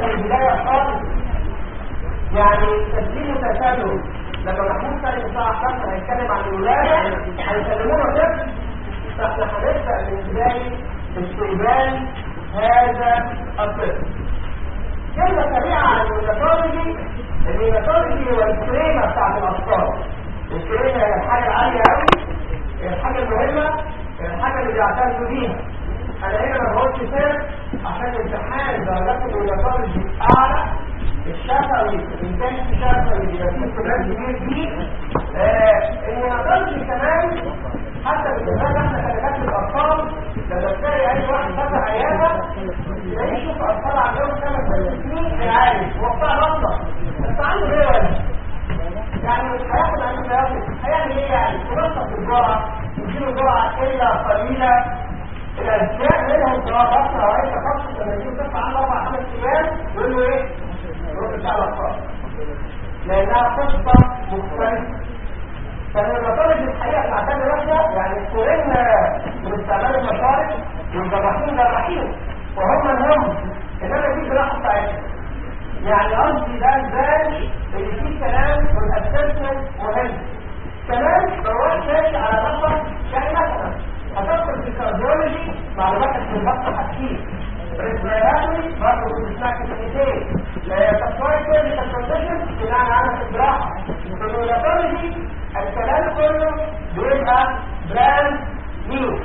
من البدايه خالص يعني تسليم وتسلم لما محمود سالم الساعه 5 هيتكلم عن الولاده هيسلمونا طفل فاحنا هنبدا من بدايه استقبال هذا الطفل كلمه سريعه عن النيوناتولوجي النيوناتولوجي هو الكريمه بتاعت الاطفال الكريمه هي الحاجه العاليه قوي هي الحاجه المهمه هي الحاجه اللي بيعترفوا بيها انا هنا ما بقولش سر عشان امتحان درجات النيوناتولوجي اعلى الشفوي الانسان الشفوي اللي بيبقى فيه كلام كبير فيه النيوناتولوجي كمان حتى بالذات احنا خليناك الاطفال لما تلاقي اي واحد فتح عياده تلاقيه يشوف اطفال عندهم خمس ست سنين عارف هو بتاع بطه بس عنده ايه ولا يعني مش هياخد عنده تيارات هيعمل ايه يعني ينقص الجرعه يديله جرعه الا قليله الاشياء منهم سواء بطه او اي تخصص لما يجي طفل عنده اربع خمس ايام يقول له ايه؟ يروح بتاع الاطفال لانها قصه مختلفه فالنيرماتولوجي الحقيقه تعتبر واحده يعني كلنا من استعمال المشارق والجراحين جراحين وهم هم انما دي جراحه بتاعتهم يعني قصدي ده البال اللي فيه كلام والاسسمنت مهم كمان ما هوش ماشي على نفر يعني مثلا هتدخل في الكارديولوجي معلومات في البطن هتشيل ريسبيراتوري برضه كنت سمعت كلمتين تصوير كيرليكال كونديشن بناء على في الجراحه في النيورولوجي الكلام كله بيبقى براند نيو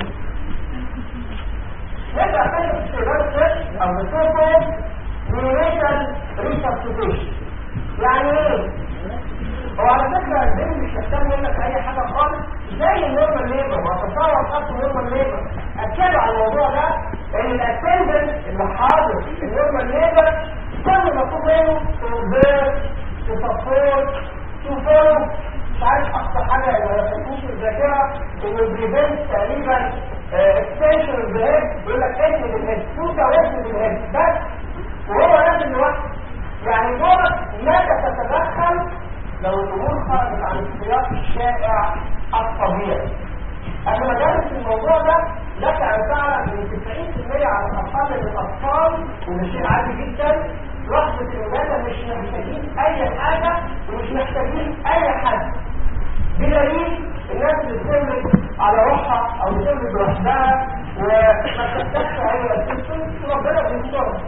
نبقى فكرة السيرفر او السيرفر نيوريشن ريسبستيشن يعني ايه؟ هو على فكرة البنت مش محتاج منك اي حاجة خالص زي النورمال ليبر وهتصور خط النورمال ليبر اكدوا على الموضوع ده ان الاتندنت اللي حاضر في النورمال ليبر كل مطلوب منه تنظير تسبورت تفولو مش عارف اكتر حاجه ما يخليكوش الذاكره انه بريفنت تقريبا اكستنشن اوف ذا هيد يقول لك اسم الهيد توتا واسم الهيد بس وهو نفس الوقت يعني دورك متى تتدخل لو الامور خرجت عن السياق الشائع الطبيعي انا ما دارس الموضوع ده لك ان تعلم ان 90% على الاقل من الاطفال وده شيء عادي جدا لحظه الولاده مش محتاجين اي حاجه ومش محتاجين اي حد بدليل الناس اللي بتولد على روحها او بتولد لوحدها وما تحتاجش اي اسيستنس ربنا بيسترها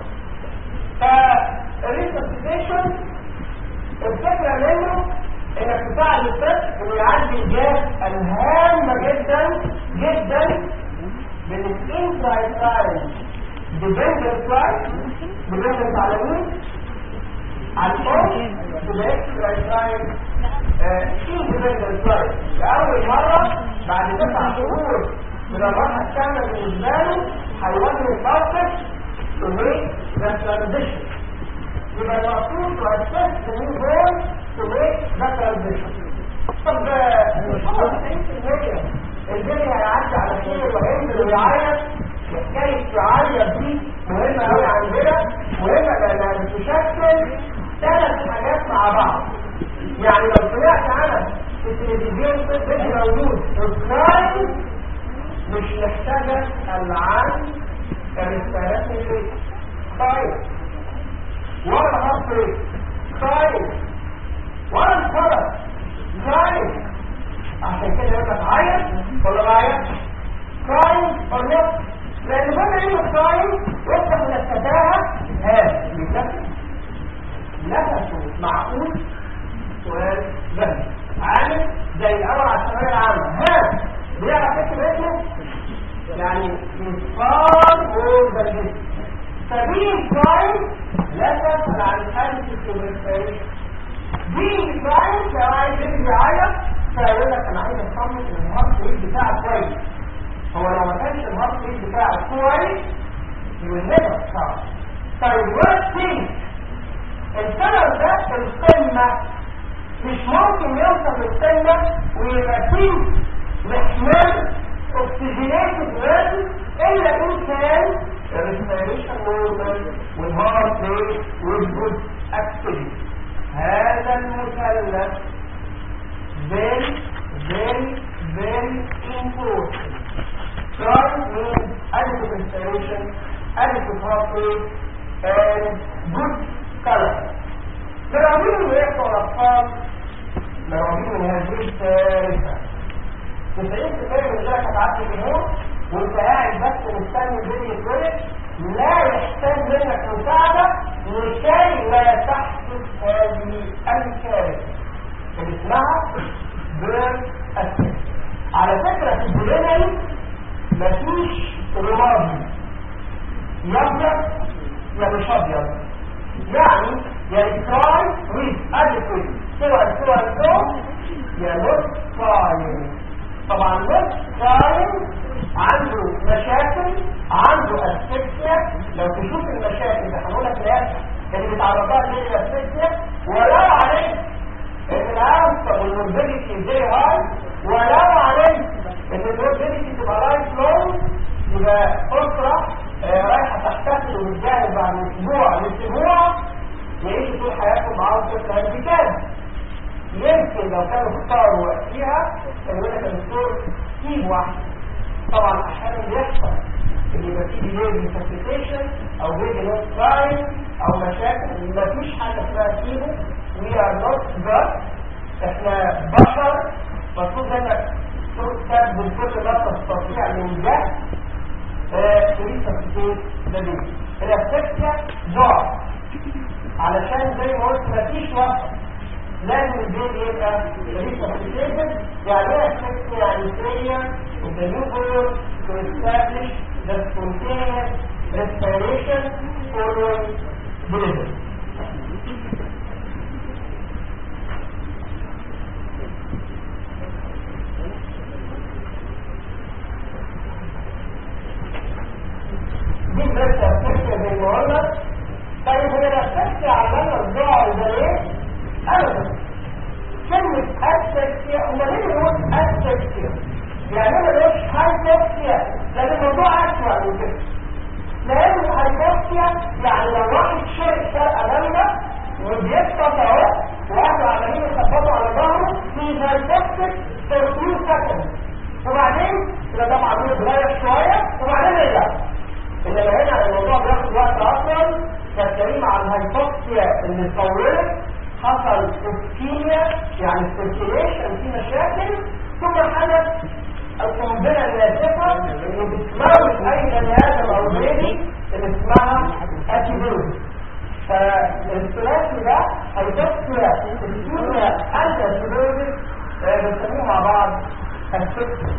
فالريسبستيشن الفكره منه انك تساعد الطفل انه يعدي الجهات الهامه جدا جدا من الانترايتايل ديبندنت رايت ديبندنت على مين؟ على الام بالاكسترايتايل independent رايت لأول مرة بعد تسع شهور من الراحة الكاملة بالنسبة له هيواجه الموقف to make the transition يبقى المقصود to assess the new goal to make the transition طب خلاص 90% الدنيا هيعدي على خير وهينزل ويعيط وحكاية يعيط دي مهمة قوي عندنا مهمة لأنها بتشكل ثلاث حاجات مع بعض يعني لو طلعت انا في التلفزيون فيديو موجود الكرايم مش محتاجة العن الرسالات اللي خايف ولا الهارت خايف ولا الفرق خايف عشان كده يقول لك عيط ولا ما عيط خايف ولا لا لان بما انه خايف يفتح من التفاهه ها بيتنفس نفسه معقول سؤال بس عامل زي الاول على الثانويه العامه ها بيعرف يكتب اسمه يعني انفار مور ذا فبين كرايم لا تسأل عن الحادث الكومنتاري بين كرايم لو عايز يجي يعيط فيقول لك انا عايز اطمن ان الهارت ريت بتاعك كويس هو لو ما كانش الهارت ريت بتاعك كويس يولدك صعب طيب worst thing السبب ده في القمه مش ممكن يوصل للقمه ويبقى فيه محمل اوكسجينيتد وزن الا ان كان الريسبيريشن نورمال والهارت ريت والجود اكتيفيتي هذا المثلث very very very important Crime means adequate inspiration, adequate heart rate, and good 90% من الجرح هتعدي في النور وانت قاعد بس مستني الفيديو يتولد لا يحتاج منك مساعدة لكي لا تحدث هذه الكارثة اللي اسمها بيرن أسيد على فكرة في البولينري مفيش رمادي يبيض يا مش ابيض يعني يا تراي ويز ادكويت سوى سوى سو يا نوت تراي طبعا نوت تراي عنده مشاكل عنده اسفكسيا لو تشوف المشاكل اللي هنقولها في الاخر اللي بيتعرضها ليه الاسفكسيا ولو عليك ان الانسر والموربيديتي زي هاي ولو عليك ان الموربيديتي تبقى رايت لون يبقى اسره آه، رايحه تحتفل وتجاهد بعد اسبوع لاسبوع يعيشوا طول حياتهم معاهم طفل هانديكاب يمكن لو كانوا اختاروا وقتها كان يقول لك الدكتور سيب واحد طبعا احيانا بيحصل ان يبقى في ديلي ريسبتيشن او بيجي نوت تراين او مشاكل مفيش حاجه اسمها سيبه وي ار نوت جاد احنا بشر المفروض انك تستخدم كل ما تستطيع من جهد تريد تفكير لديه الاسفكسيا ضعف علشان زي ما قلت مفيش وقت لازم البيت يبقى ريسبتيشن يعني ايه اسفكسيا يعني سرية the new goal to establish the spontaneous respiration following breathing دي بس الفكرة زي ما قلنا طيب هي الفكرة عمالة الضوء ده ايه؟ ابدا كلمة اسفكسيا هما ليه بيقول اسفكسيا؟ يعني انا مش هايبوكسيا لان الموضوع اسوأ من كده لان الهايبوكسيا يعني لو واحد شرق شرقة جامدة وبيسقط اهو واحد عمالين يخبطوا على ظهره في هايبوكسيك for few seconds وبعدين كده ده معمول صغير شوية وبعدين يرجع انما هنا الموضوع بياخد وقت اطول فالكلام مع الهايبوكسيا اللي طولت حصل اسكيميا يعني سيركيليشن في مشاكل ثم حدث القنبله الناسفه اللي بتموت اي بني ادم او بيبي اللي اسمها اتيبوز فالثلاثي ده هيبوكسيا اسكيميا انت اتيبوز بنسميه مع بعض السكسي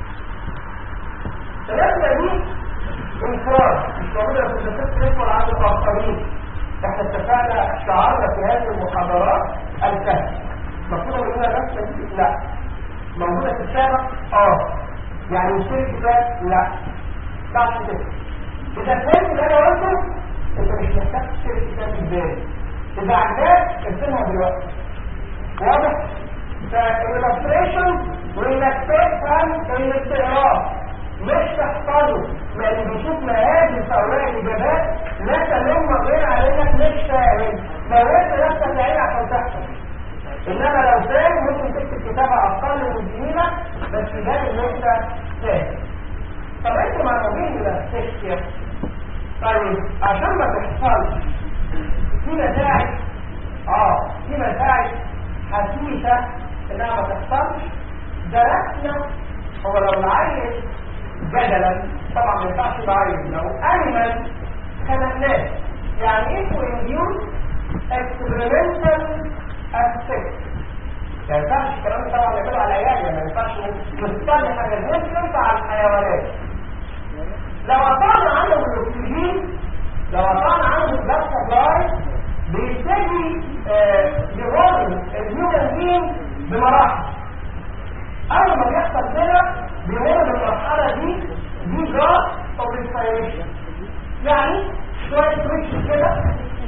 الثلاثه دي انفراد مش موجوده في السكسي ولا عند الاخرين احنا اتفقنا شعارنا في هذه المحاضرات الفهم المفروض ان هنا بس لا موجوده في السابق اه يعني مشترك كتاب لا تعرف كده اذا فهمت اللي انا قلته انت مش محتاج تشتري كتاب في البال اذا عجبك ارسمها دلوقتي واضح فالإلستريشن والإلستريشن الاستعراض مش تحصله لان بيشوف مهاجم في اوراق الاجابات لا تلوم غير على انك مش فاهم موت نفسك العين عشان تحصل انما لو فاهم ممكن تكتب كتابه اقل من زميلك بس يبان ان انت فاهم طب انتوا معلومين من السكشن طيب عشان ما تحصلش في متاعب اه في متاعب حسيسه انها ما تحصلش درسنا هو لو العيل جدلا طبعا ما ينفعش يبقى لو انيمال خلقناه يعني ايه تو انديوس اكسبيرمنتال اسبكت ما ينفعش الكلام ده طبعا يعملوا على العيال ما ينفعش نستنى حاجه مش ينفع على الحيوانات لو قطعنا عنهم الاكسجين لو قطعنا عنهم البلاد سبلاي بيبتدي يمر الهيومن بين بمراحل اول ما بيحصل كده بيمر بالمرحله دي دي جاس اوف ريسبيريشن يعني شويه ريتش كده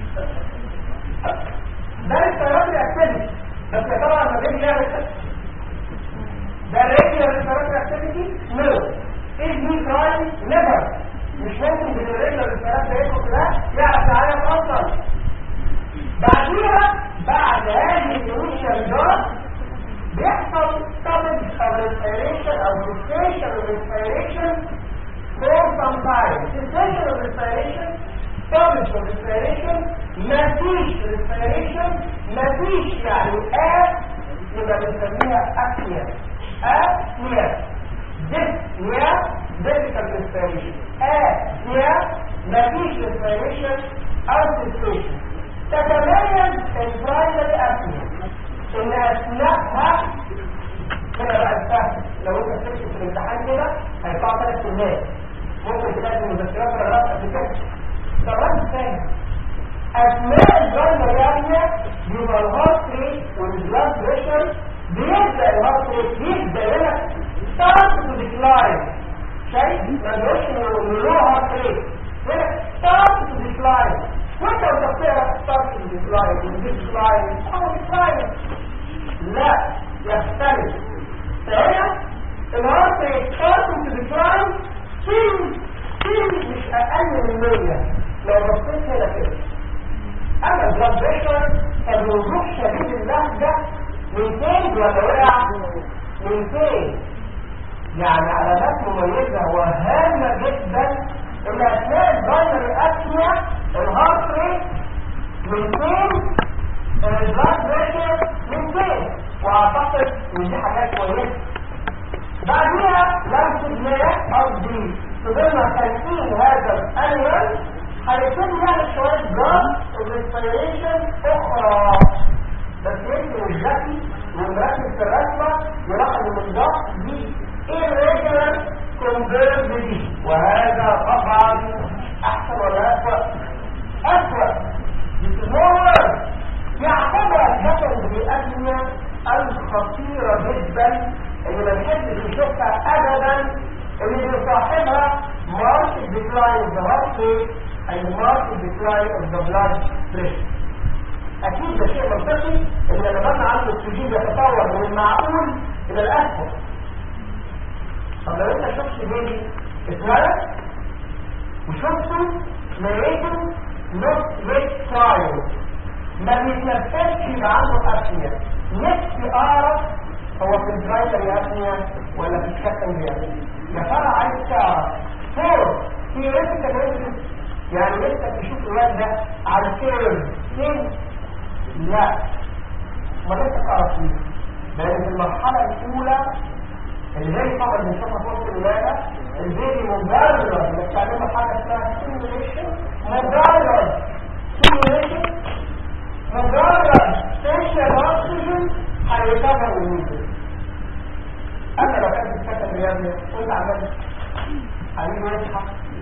ده ريسبيراتوري اكتيفيتي بس يا ترى لما بيجي يعمل كده ده ريجولار ريسبيراتوري اكتيفيتي نو ايه دي كرايم نيفر مش ممكن بالريجولار ريسبيراتوري اكتيفيتي ده يعرف يعرف اصلا بعديها بعد هذه الانيشال جاس بيحصل stoppage of respiration او cessation of respiration for some time. Cessation of respiration, stoppage of respiration, مفيش respiration, مفيش يعني آه يبقى بنسميها apnea. apnea dyspnea difficult respiration apnea مفيش respiration او sensation تتميز البرايمري apnea ان اثناءها كده بقى السهل لو انت بتكتب في الامتحان كده هيطلع ثلاث كلمات ممكن تلاقي المذكرات ولا لا قبل كده ده رد ثاني اثناء البرايمري apnea بيبقى الهارت ريت والبلاد بريشر بيبدا الهارت ريت يبدا هنا ستارت تو ديكلاين شايف ما بيقولش انه له هارت ريت هنا ستارت تو ديكلاين وانت وانت بتقرا ستارت تو ديكلاين ديكلاين او ديكلاين لا يختلف فهنا الهارت ريت ستارت تو ديكلاين في في مش اقل من 100 لو بصيت هنا كده اما البلاد بريشر فالوضوح شديد اللهجة من فين ولا وقع من فين يعني علامات مميزة وهامة جدا ان اثناء الباينري اكشنيا الهارت ريت من فين البلاد بريشر من فين واعتقد ان دي حاجات كويسة بعديها لو سجنية قصدي فضلنا تنسيق هذا الانيمال هيكون يعني شوية جرام ريسبيريشن اخرى بس يمكن الذكي والمركز في الرسمة يلاحظ ان الضغط دي irregular converge دي وهذا طبعا احسن ولا اسوأ اسوأ بتنور يعتبر الجسد بالأدنية الخطيرة جدا اللي ما نحبش نشوفها ابدا اللي بيصاحبها market decline of the heart rate and market decline of the blood pressure اكيد ده شيء منطقي ان لما بقى عنده الاكسجين يتطور من المعقول الى الاسفل طب لو انت شفت بيبي اتولد وشفته لقيته نوت ريت ترايل ما بيتنفسش يبقى عنده ابنيا نفسي اعرف هو في البرايمري ابنيا ولا في السكندري ابنيا يا ترى عايز تعرف فور theoretical يعني لسه تشوف الواد ده على الكيرف فين لا ما لسه تعرف ليه لان في المرحله الاولى اللي زي طبعا بنشوفها في وسط الولاده البيبي مجرد انك تعمل له حاجه اسمها سيميوليشن مجرد سيميوليشن مجرد سيشن اوكسجين هيتابع وينزل اما لو كانت السكن رياضي قلت عملت حبيبي يصحى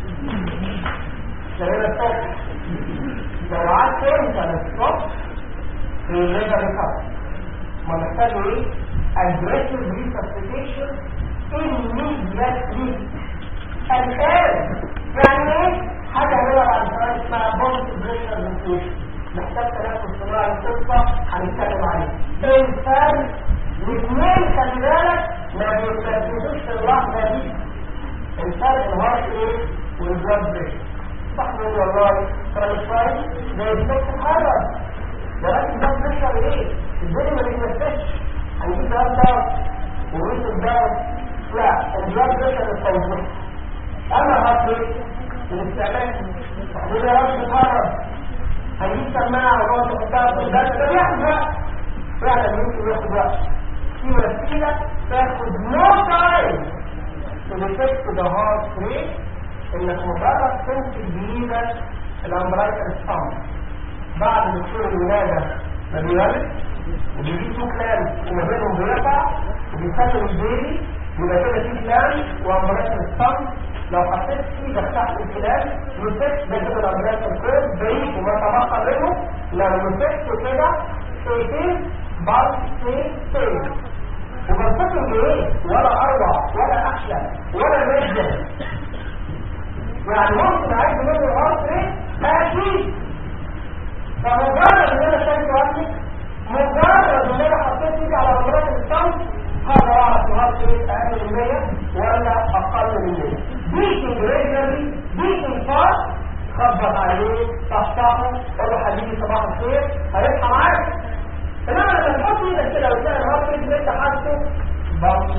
لأن الصبح لو قعدت انت للصبح في الليفر ريكفر ما محتاجه ايه؟ aggressive resuscitation immediately الآن يعني ايه؟ حاجة هنا بعد شوية اسمها بونت بريشر فنتيشن محتاج تنفس صناعي القصة هنتكلم عليه الفرق واثنين خلي بالك ما بيتنفسوش في اللحظة دي الفرق الهارت ايه والبلاد بريشر صح نقول والله ترى مش فاهم ده يتنفس الحرج ده لكن البلاد بريشر ايه الدنيا ما بيتنفسش هنجيب ده ده ونريد الدواء لا البلاد بريشر التوضيح اما الهارت ريت الاستعمال وده رش الحرج هنجيب سماعه ونقعد نحطها في البلد ده بياخد وقت فعلا يمكن ياخد وقت في وسيله تاخد نو تايم تديتكت ذا هارت ريت انك مجرد تمسك بايدك الامبرايكال ستامب بعد دكتور الولاده ما بيولد وبيجيب تو كلام وما بينهم بيرفع وبيسلم البيبي يبقى كده في كلام وامبرايكال ستامب لو حطيت ايدك تحت الكلام مسكت ده كده الامبرايكال كيرف بعيد وما تبقى منه لو مسكته كده شايفين بعض شيء تاني وبنفكر بايه ولا اروع ولا احلى ولا مجد يعني ممكن عايز منه الهارت ريت اكيد فمجرد ان انا شايف وقتي مجرد ان انا حطيت ايدي على امراض الصمت هقدر اعرف الهارت ريت اقل من 100 ولا اقل من 100 بيكنج ريجولاري بيكنج فاست خبط عليه تصححه قول له حبيبي صباح الخير هيصحى معاك انما لما تحط ايدك كده وتلاقي الهارت ريت اللي انت حاسه بم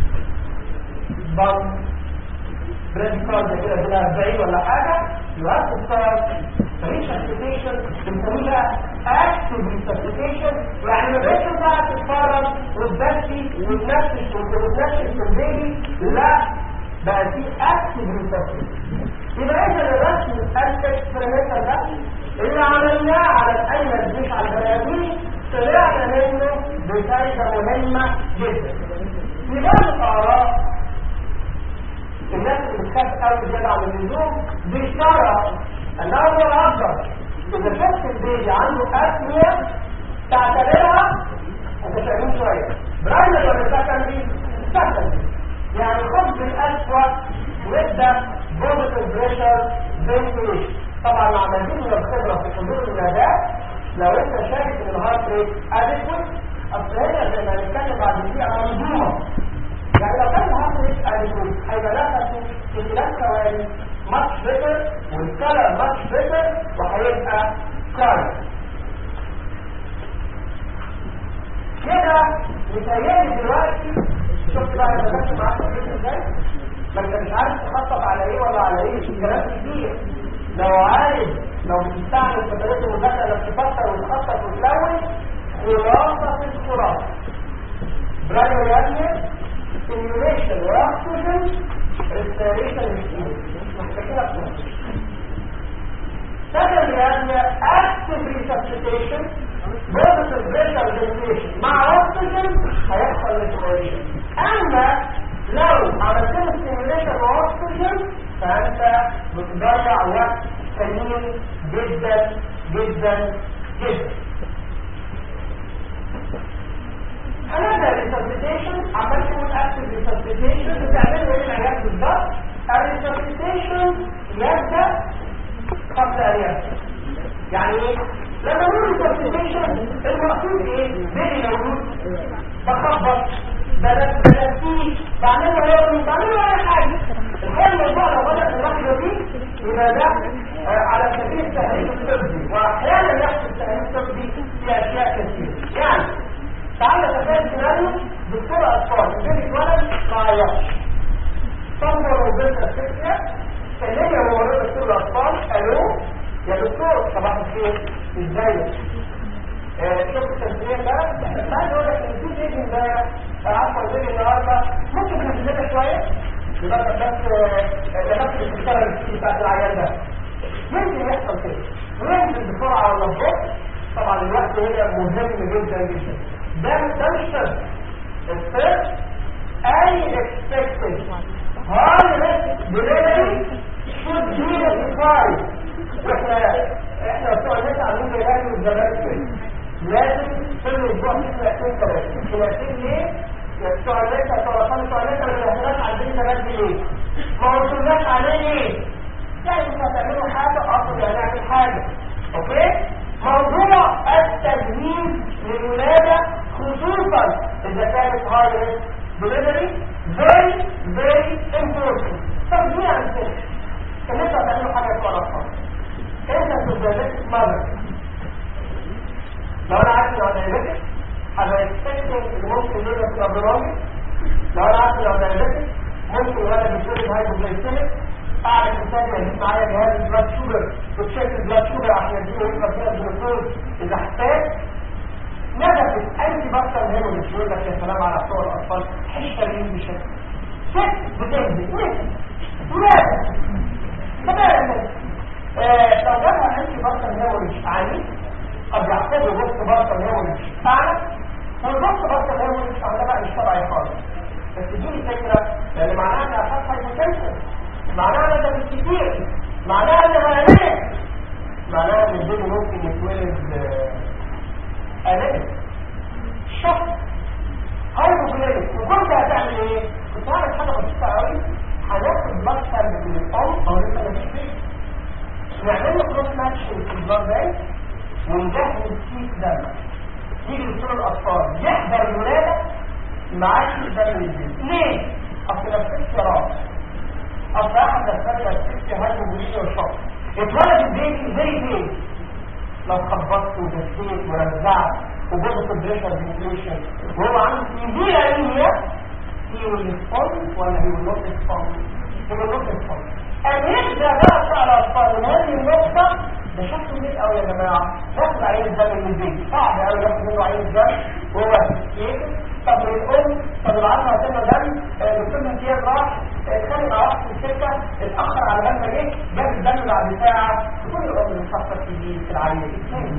بم بريد كارد كده كده 40 ولا حاجه يؤثر ستارت ريسبستيشن بنسميها اكتف ريسبستيشن يعني ما بقتش بقى تتفرج وتبكي وتنفس وتنفس في البيبي لا بقى في اكتف ريسبتور يبقى اذا الرسم الاكسبيرمنتال ده اللي عملناه على الايمن مش على البني ادمين طلعنا منه بفايده مهمه جدا في بعض الاعراض الناس اللي بتخاف قوي زياده عن اللزوم بيشترط انه هو الافضل اذا شفت البيبي عنده اسمية تعتبرها انت فاهمين شويه برايمري ولا سكندري سكندري يعني خد بالاسوأ وابدا بوزيتيف بريشر فنتيليشن طبعا مع مزيد من الخبره في حضور الولادات لو انت شايف ان الهارت ريت ادكوت اصل هنا زي ما هنتكلم بعد دقيقه منظومه يعني لو كان الهارت ريت ادكوت هيبقى نفسه في خلال ثواني ماتش بيتر والكلر ماتش بيتر وهيبقى كارد كده متهيألي دلوقتي شفت بقى انا بكتب معاك الفيديو ازاي ما انت مش عارف تخطط على ايه ولا على ايه كلام كتير لو عارف لو بتستعمل فترات المذاكره انك تفكر وتخطط وتلون خلاصه الخلاصه برايمري ادمير سيميوليشن واكسجين ريستوريشن مش محتاجين اكتر secondary ادمير active resuscitation positive pressure ventilation مع oxygen هيحصل respiration اما لو عملت له stimulation واكسجين فانت بتضيع وقت ثمين جدا جدا جدا هنبدا resuscitation عمال تقول active resuscitation بتعمله ايه العيال بالظبط الريسبتيشن يبدا قبل ان يبدا يعني ايه لما نقول ريسبتيشن المقصود ايه بيبي مولود بخبط بلفيه بعمله يومي بعمله اي حاجه الحقيقه الموضوع لو بدا في اللحظه دي يبقى ده آه، على سبيل التهريب الطبي واحيانا يحصل التهريب الطبي في اشياء كثيره يعني تعالى تخيل سيناريو دكتور اطفال البيبي اتولد ما عيطش صور وبنت الفكره كلمني يا ممرضه دكتور الاطفال الو يا دكتور صباح الخير ازيك شوف التسجيل ده بس عايز اقول لك ان في بيجي امبارح عارفه بيجي النهارده ممكن نزلها شويه يبقى بس لنفس الاشاره بتاعت العيان ده يمكن يحصل كده وينزل بسرعه ولا ببطء طبعا الوقت هنا مهم جدا جدا ده ده مش شرط الثيرد اي expected high risk delivery should be notified واحنا احنا بتوع الناس عاملين زي من زمان كده لازم كل اسبوع في خلافين ثلاثه خلافين ليه؟ بتوع الناس بتوع الاطفال بتوع الناس ما بيعملوش عندنا ثلاث ليه؟ ما قلتولناش عليه ليه؟ يعني انتوا هتعملوا حاجه اصلا هنعمل حاجه اوكي؟ موضوع التجهيز للولاده خصوصا اذا كانت هاي ريسك delivery very very important طب ليه عن كده؟ كان انتوا هتعملوا حاجه بتوع الاطفال انت تزدادت ماذا لو انا عارف لو دايبتك هبقى اكسبكتنج اللي ممكن يجيب في ابرامي لو انا عارف لو دايبتك ممكن وانا بيشتري هايبوجلايسيميك اعرف الثانية اجيب معايا جهاز البلاد شوجر وتشيك البلاد شوجر عشان يديله يبقى فيها الجلوكوز اذا احتاج نزفت اي بطل هنا مش يقول لك يا سلام على بتوع الاطفال حشه مين بشكل ست بتنزل ولاد تمام آه، لو جابها انت بطل هيموريج عنيف قد يعتبر بص بطل هيموريج اعلى والبص بطل هيموريج على بقى مش طبيعي خالص بس دي الفكره لان معناها ان اشخاص هايبوتنشن معناها ان ده مش كتير معناها ان هيعمل معناها ان البيبي ممكن يتولد آه، ألم شخص هايبوكليريك وكنت هتعمل ايه؟ كنت هعمل حاجه بسيطه قوي هناخد مكتب من الام او لسه مش فيه نعمل له كروس ماتشنج في البلاد بانك ونجهز كيس دم يجي دكتور الاطفال يحضر الولاده معاه كيس دم للبيبي ليه؟ اصل نفسك راس اصل احد الفكره الست هايبوكليريك والشخص اتولد البيبي زي بيبي لو خبطت ودسيت ورزعت وجبت البريشر فنتيليشن وهو عنده سيفير انيميا هي والريسبونس ولا هي والنوت ريسبونس هي والنوت ريسبونس ان يبدا بقى بتاع الاطفال من هذه النقطه ده شكله جميل قوي يا جماعه ياخد عين الدم من البيت صعب قوي ياخد منه عين الدم وهو اسيستيت طب الام العشرة سنة دم دكتور امتياز راح اتخانق مع واحد في الشركة اتأخر على بال ما جه جاب الدم بعد ساعة كل الأمر بتفكر في دي في العيل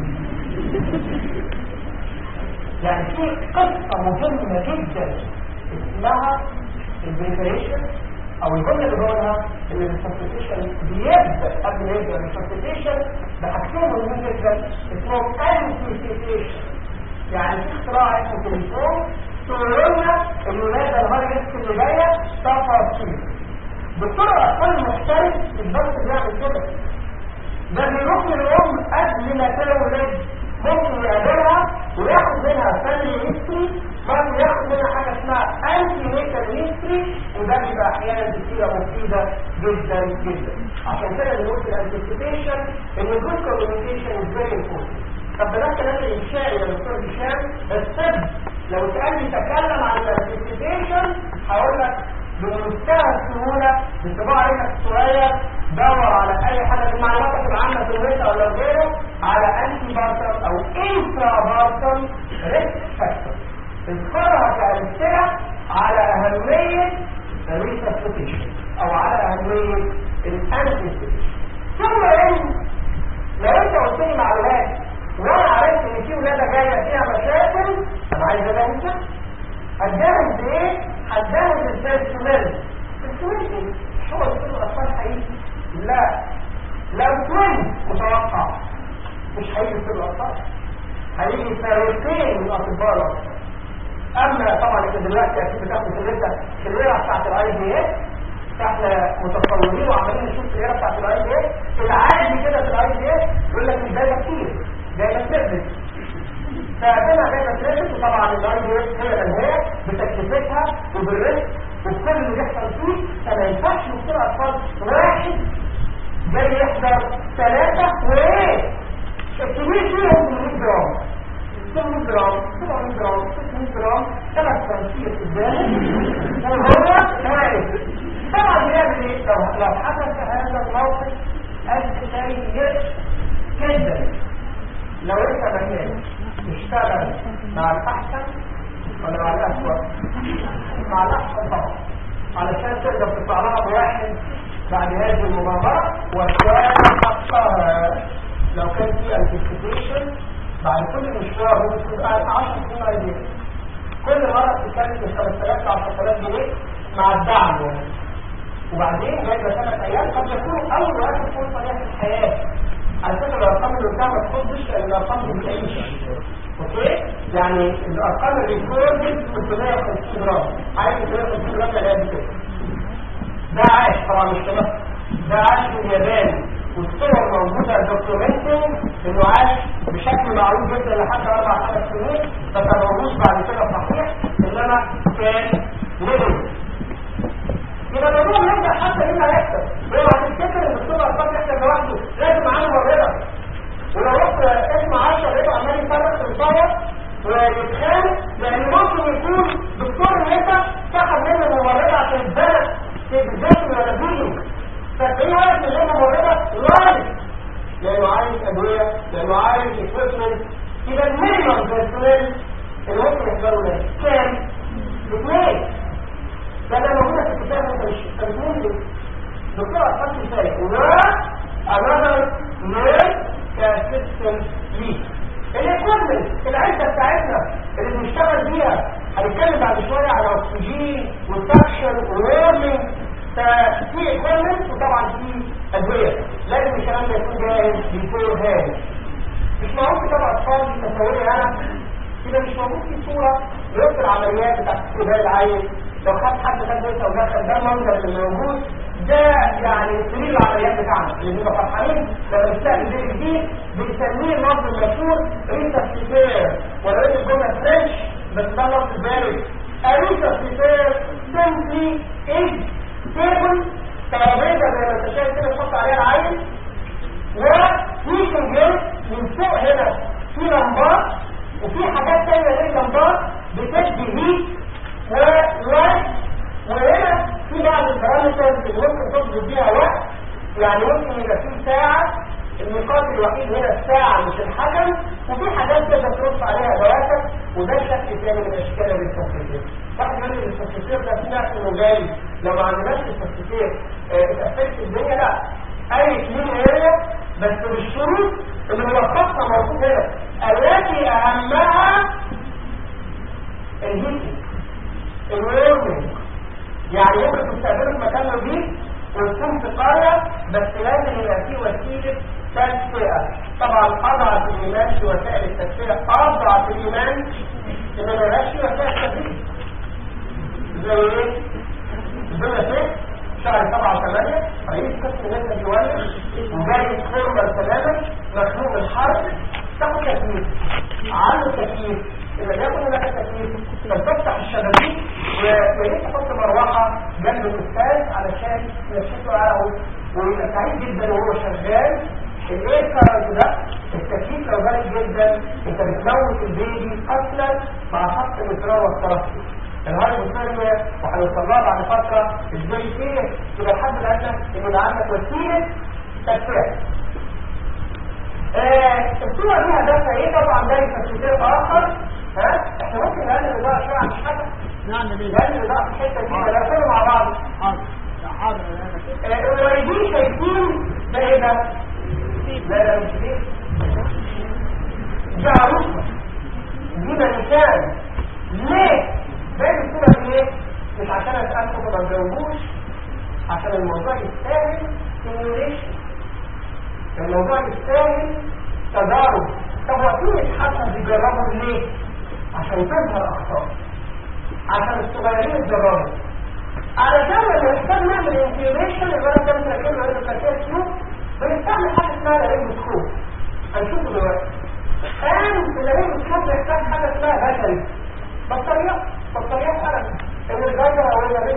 يعني في قصة مهمة جدا اسمها البريفريشن او الجمله اللي بقولها ان الريسبستيشن بيبدا قبل ما يبدا الريسبستيشن بحاجتين مهمين جدا اسمهم انتيسيبيشن يعني في اختراع اسمه تليفون تقولنا الولاده الهاي اللي جايه تفاصيل دكتور الاطفال المحترف البنك بيعمل كده ده بيروح للام قبل ما تولد ممكن يقابلها وياخد منها فاميلي هيستوري برضه ياخد منها حاجه اسمها انتي نيتال هيستوري وده بيبقى احيانا كتيره مفيده جدا جدا عشان كده بنقول في الانتيسيبيشن ان الجود كوميونيكيشن از فيري امبورتنت طب ده الكلام الانشائي يا دكتور هشام الطب لو سالني تكلم عن الانتيسيبيشن هقول لك بمنتهى السهوله بانطباع عينك الصغير دور على اي حاجه في معلوماتك العامه في الويتا ولا غيره على انتي بارتم او انترا بارتم ريسك فاكتور اذكرها كامثله على اهميه الريسبستيشن او على اهميه الانتيسيبيشن ثم ان لو انت قلت لي معلومات وانا عرفت ان في ولاده جايه فيها مشاكل انا عايز اجهز هتجهز بايه؟ هتجهز ازاي السمال السمال ايه؟ هو يكون الاطفال حقيقي لا لو كنت متوقع مش هيجي في الاطفال هيجي فريقين من اطباء الاطفال اما طبعا انت دلوقتي اكيد بتاخد الليله الليله بتاعت الاي دي اس احنا متصورين وعمالين نشوف الليله بتاعت الاي دي اس العادي كده في الاي دي اس يقول لك مش جايبه كتير جايبه سيرفيس فعندنا جايبه سيرفيس وطبعا الاي دي اس هي من هي بتكلفتها وبالرزق وبكل اللي بيحصل فيه فما ينفعش يصير اطفال واحد جاي يحضر ثلاثه وايه الكبير فيهم 100 جرام 8 جرام 700 جرام 600 جرام ثلاث تنسيق قدامه وهو واقف طبعا بيعمل ايه لو لو حدث هذا الموقف السيء جدا لو انت مكان تشتغل مع الاحسن ولا مع الاسوء مع الاحسن طبعا علشان تقدر تطلع لها بواحد بعد هذه المغامره والثاني حقها لو كان في انتيسيبيشن بعد كل مشوار هو تكون قاعد 10 سنين عايزين كل مرة بتتكلم ب 5000 10000 جنيه مع الدعم يعني وبعدين جايبه ثلاث ايام قد يكون اول واحد فرصه ليها في الحياه على فكره الارقام اللي قدامك ما تخدش لان الارقام دي بتعيش اوكي يعني الارقام الريكوردد 350 جرام عايز 350 جرام يعني كده ده عاش طبعا مش كده ده عاش في اليابان والصور موجودة دوكيومنتنج انه عاش بشكل معروف جدا لحد اربع خمس سنين فكان موجود بعد كده صحيح انما كان ليفل يبقى الموضوع يبدا حتى مين هيحصل هو هتفتكر ان الصور اصلا يحصل لوحده لازم معاه ممرضه ولو رحت اسم 10 لقيته عمال يفرق في الصور ويتخانق لان ممكن يكون دكتور النساء سحب منه ممرضه عشان يتزنق في بالذات ولا فيه فتلاقيه واقف من غير ممرضه لايف لانه عايز ادويه لانه عايز اكويبمنت يبقى المينيمم بيرسونيل اللي ممكن يحضروا ده كام؟ اثنين ده انا موجوده في الكتاب انت مش اثنين دي دكتور اطفال كفايه و another nurse كاسيستنت ليه الاكويبمنت العده بتاعتنا اللي بنشتغل بيها هنتكلم بعد شويه على اكسجين والسكشن وورمنج ففي اكويبمنت وطبعا في ادويه لازم الكلام ده يكون جاهز بيفور هاند مش معروف طبعا اطفال متسولين انا كده مش موجود في صوره لوقت العمليات بتاعت استقبال العيل لو خد حد خد لسه ودخل ده المنظر اللي موجود ده يعني سرير العمليات بتاعنا اللي بنبقى فرحانين لما بنستقبل بيه جديد بنسميه اللفظ المشهور ريسبستيفير ولا ريت الجمله فرنش بس ده لفظ بارد الريسبستيفير سيمبلي از تيبل ترابيزه زي ما انت شايف كده تحط عليها العين وفي سنجل من فوق هنا في لمبات وفي حاجات تانية غير لمبات بتدي هيت ولايت وهنا في بعض البارامترز اللي ممكن تظبط بيها وقت يعني ممكن يبقى في ساعة النقاط الوحيد هنا الساعة مش الحجم وفي حاجات تقدر ترص عليها دواتر وده شكل ثاني من اشكال الريسبتيفير واحد يقول لي التفسير ده في ناس انه جاي لو ما عندناش التفسير اتأفكت الدنيا لا اي كلين اريا بس بالشروط اللي ملخصها موجود هنا التي اهمها الهيتنج الويرمنج يعني ممكن تستخدمه في مكان نظيف وتكون في قرية بس لازم يبقى فيه وسيلة تدفئة طبعا أضعف الإيمان في وسائل التدفئة أضعف الإيمان إن ما يبقاش فيه وسائل تدفئة زي إيه؟ الدنيا فيه شهر سبعة وثمانية رئيس قسم الناس بيولد وجاي فورمال تماما مخلوق الحرب تاخد تكليف عنده تكليف إذا يكون لك تكليف فتفتح الشبابيك ويريد تحط مروحة جنب الأستاذ علشان يشيله على ويبقى سعيد جدا وهو شغال الايه كارنت ده التكليف لو بارد جدا انت بتموت البيبي اصلا مع خط المترا والترفي الهايبوثيرميا وهيوصل لها بعد فتره ازاي كده يبقى الحد الادنى ان يبقى عندك وسيله تدفئه الصورة دي هدفها ايه طبعا ده تفسير اخر ها احنا ممكن نقلل الاضاءة شوية عن الحاجة نعمل ايه؟ نقلل الاضاءة في الحتة دي ولا كله مع بعض حاضر حاضر آه، الوالدين شايفين ده ايه ده؟ لا لا مش ايه دي عروسة دي ملكان ليه؟ باقي الصورة دي ليه؟ مش عشان اسألكم ما تجاوبوش عشان الموضوع يستاهل سيميوليشن الموضوع يستاهل تجارب طب وقتين يتحسن بيجربوا ليه؟ عشان تظهر اخطاء عشان الصغيرين يتجربوا علشان لما نحتاج نعمل انتيوريشن اللي انا كنت راكب له الكاتيه سلوك بنستعمل حاجه اسمها الريموسكوب هنشوفه دلوقتي كان الريموسكوب بيحتاج حاجه اسمها بشري بطاريات بطاريات قلم اللي الجايه او اللي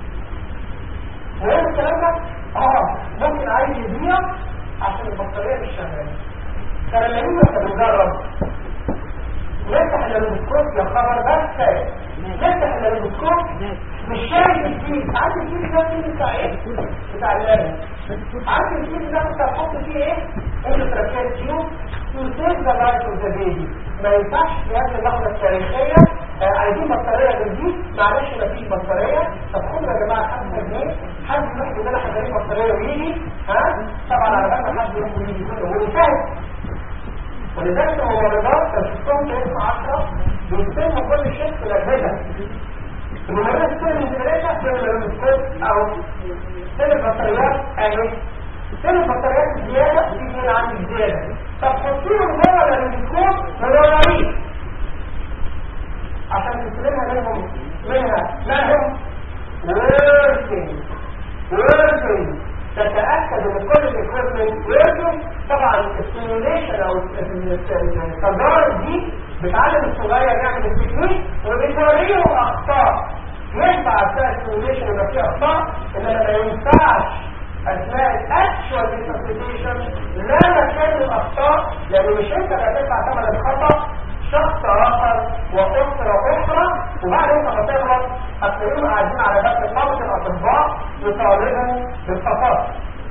وين الكلام ده؟ اه ممكن عايز يبيع عشان البطاريه مش شغاله فلما نيجي نجرب نفتح الميكروسكوب يا خبر بس نفتح الميكروسكوب مش شايف الكيس عارف الكيس ده فيه بتاع ايه؟ بتاع اللبن عارف الكيس ده انت هتحط فيه ايه؟ انت تركيز تيوب تسيب ذا لايف اوف ذا بيبي ما ينفعش في هذه اللحظه التاريخيه آه، عايزين بطاريه جديد معلش ما فيش بطاريه طب خدوا يا جماعه 5 جنيه حد يروح يقول لنا هجيب بطاريه ويجي ها طبعا على بالنا حد يروح ويجي كله وينتهي ولذلك الممرضات لو شفتهم في 10 بيستلموا كل شيء في الاجهزه الممرضه تستلم الجنريشن تستلم السكوب او تستلم البطاريات اهي تستلم البطاريات الزياده في اثنين عندي زياده طب حطيهم جوه السكوب وهو مريض عشان تستلمها منهم منها لهم working working تتأكد ان كل الاكويبمنت working طبعا السيميوليشن او التجارب دي بتعلم الصغير يعمل التكنيك وبتوريه اخطاء ينفع اثناء السيميوليشن يبقى فيه اخطاء انما ما ينفعش اثناء الاكشوال انتربريتيشن لا مكان للاخطاء لان مش انت اللي هتدفع ثمن الخطا شخص اخر واسره اخرى وبعد انت ما تغلط هتلاقيهم قاعدين على باب نقابه الاطباء يطالبوا بالخطا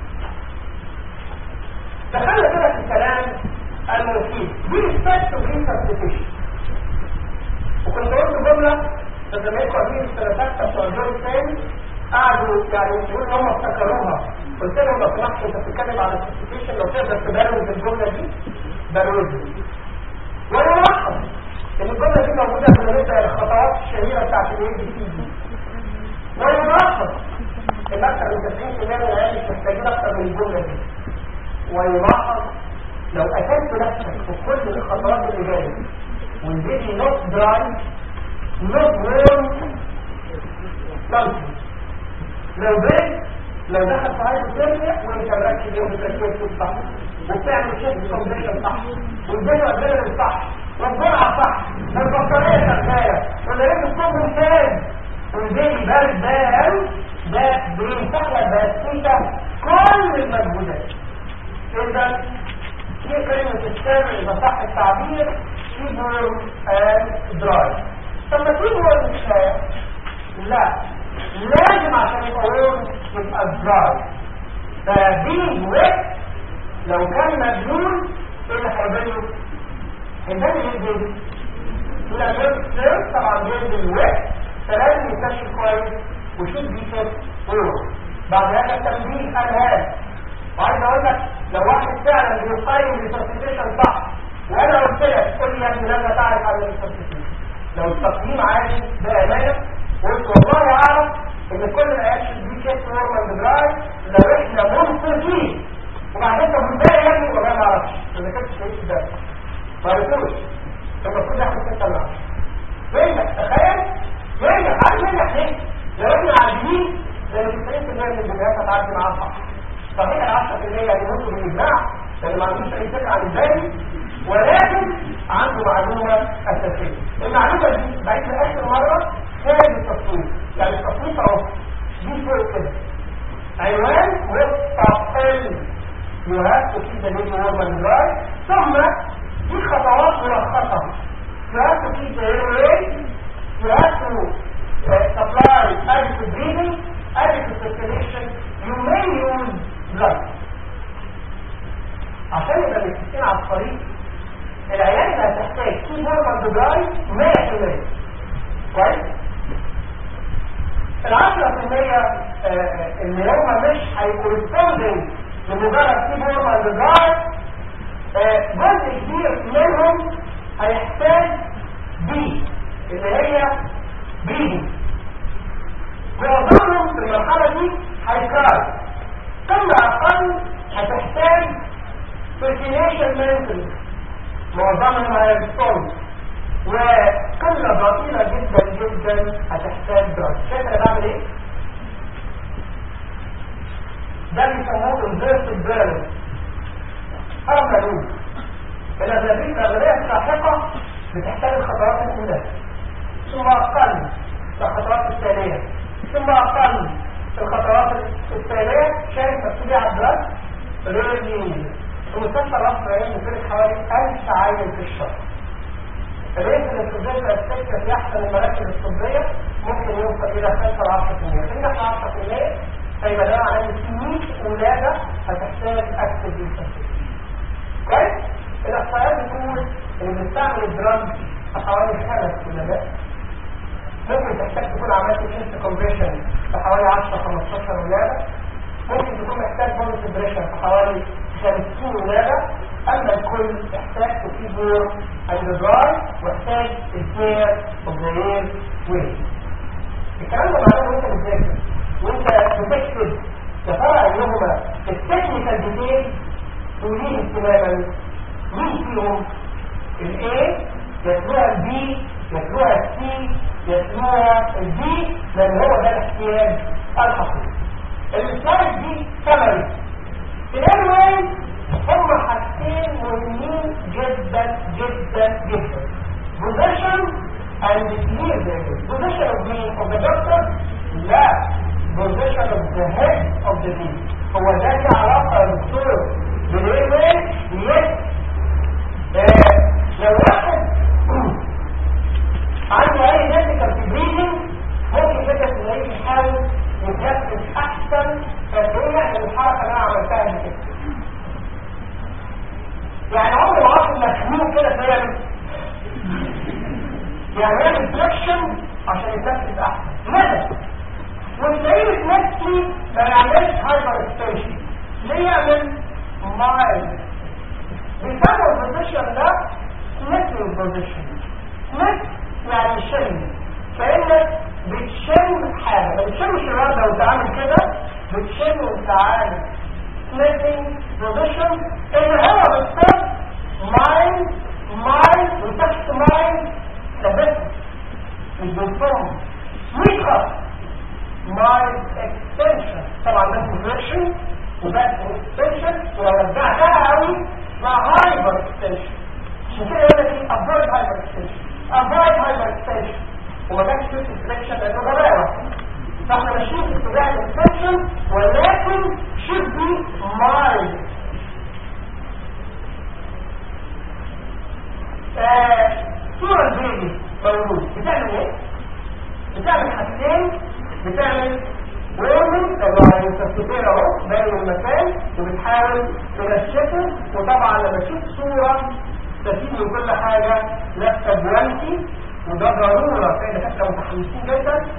دخلنا كده في الكلام المفيد دي الستات وفي سبستيشن وكنت قلت جمله لما قاعدين الثلاثات بتوع الدور الثاني قعدوا يعني يقولوا ان هم افتكروها قلت لهم لو سمحت انت بتتكلم على السبستيشن لو تقدر تبروز الجمله دي بروزها وانا ملاحظ ان الجمله دي موجوده في نبدا الخطوات الشهيره بتاعت الاي بي سي دي وانا ملاحظ ان اكثر من 90% من العيال مش محتاجين اكثر من الجمله دي ويلاحظ لو اكلت نفسك في كل الخطوات اللي جايه والبيبي نوت دراي نوت وورم سمثينج لو بيت لو دخل في هاي الدنيا وانت مركز يوم التركيز صح وبتعمل شيء كومبريشن صح والدنيا قدامك صح والجرعه صح والبطاريه شغاله والريم الصوت ممتاز والبيبي بارد بارد ده بينتقل بسيطه كل المجهودات اذا في كلمه السامع اذا صح التعبير كيبورد اند دراي طب ما كيبورد مش لا لازم عشان يبقى وورد يبقى دراي فبين ويت لو كان مجنون ايه اللي هيبنه؟ هيبنه ايه البيبي؟ لما يصير طبعا بينزل ويت فلازم يسمى وشوف دي كيف بعد هذا التمرين قال هذا وعايز اقول لك لو واحد فعلا بيقيم الريسبستيشن صح وانا قلت لك قول لي يا ابني ماذا تعرف عن الريسبستيشن لو التقييم عادي بامانه قلت والله اعرف ان كل الاكشن دي كيس نورمال دراي لو احنا منصفين وبعدين طب ازاي يا ابني والله ما اعرفش اذا كنت شايف ده ما عرفتوش المفروض ياخد ستة من عشرة ينجح تخيل ينجح عارف ينجح ليه؟ لو احنا عاديين لان 90% من الجمعيات هتعدي معاها صح صحيح ال 10% يموتوا بالاجماع لان ما عندوش اي فكره عن الباقي ولكن عنده معلومه اساسيه المعلومه دي بعيد اخر مره خارج التصنيف يعني التصنيف اهو دي فوق كده عنوان مستقل you have to keep the name normal dry ثم دي خطوات ملخصه you have to keep the airway you have to uh, supply adequate breathing adequate circulation you may use blood عشان يبقى متفقين على الطريق العيال اللي هتحتاج كي نورمال دراي 100% كويس العشرة في المية اللي هم مش هيكورسبوندنج لمجرد كي نورمال دراي جزء كبير منهم هيحتاج بي اللي هي بريدنج معظمهم في المرحلة دي هيكار ثم أقل هتحتاج circulation maintenance معظمهم هيكون وقلة ضئيلة جدا جدا هتحتاج دراج شايف انا بعمل ايه؟ ده بيسموه inverted balance أربع نقول الأغلبية الأغلبية الساحقة بتحتاج الخطوات الأولى ثم أقل الخطوات الثانية ثم أقل الخطوات الثانية شايف مكتوب على الدرس ريال ينزل في مستشفى الرفض العين بيفرق حوالي 1000 عين في الشهر الريت اللي بتدرسها السكة في أحسن المراكز الطبية ممكن يوصل إلى 5 ل 10% في نحن 10% هيبقى ده معناه إن في 100 ولادة هتحتاج أكتف ديسنسيتي كويس؟ الإحصائيات بتقول إن بنستعمل الدراج في حوالي خمس ولادات ممكن تحتاج تكون عملت شيست كومبريشن في حوالي 10 15 ولاده ممكن تكون محتاج بونس بريشر في حوالي 50 ولاده اما الكل يحتاج تكيبور اند دراي واحتاج الكير اوف ذا اير ويل الكلام ده معناه وانت بتذاكر وانت بتكتب يا ترى ايهما التكنيكال ديتيل توليه اهتماما مين فيهم الايه يتلوها البي يتلوها السي يسموها الدي لان هو ده الاحتياج الحقيقي السلايد دي ثمري الانوي هم حاجتين مهمين جدا جدا جدا position and clear the position of the of the doctor لا position of the head of the being هو ده ليه علاقه يا دكتور بالايه يس لو واحد عنده اي نتيجه في بريدنج ممكن كده تلاقيه يحاول ينفذ احسن تدريب من الحركه اللي انا عملتها دي كده يعني عمر ما واحد مخلوق كده فيعمل يعني يعمل فليكشن عشان ينفذ احسن لماذا؟ وتلاقيه بتمثلي ما يعملش هايبر اكستنشن ليه يعمل مايل بيسموا البوزيشن ده سميثنج بوزيشن سميث يعني شم كأنك بتشم حاجة ما بتشمش الوردة وانت عامل كده بتشم وانت عامل سميثنج بوزيشن ان هو بالظبط مايند مايند وتحت مايند ثبت مش بالفهم مش خط مايند اكستنشن طبعا ده بوزيشن وده اكستنشن ولو رجعتها قوي مع هايبر اكستنشن عشان كده يقول لك ايه افويد هايبر اكستنشن افويد هايبر اكستنشن وما كانش فيه اكستنشن لانه غباوه فاحنا ماشيين في اتجاه الاكستنشن ولكن should be mild صورة البيبي موجود بتعمل ايه؟ بتعمل حاجتين بتعمل وورمنج طبعا التفتير اهو باين المكان وبتحاول تنشفه وطبعا لما تشوف صورة تفيد من كل حاجة لابسه بوانتي وده ضرورة فإذا كانت متحمسين جدا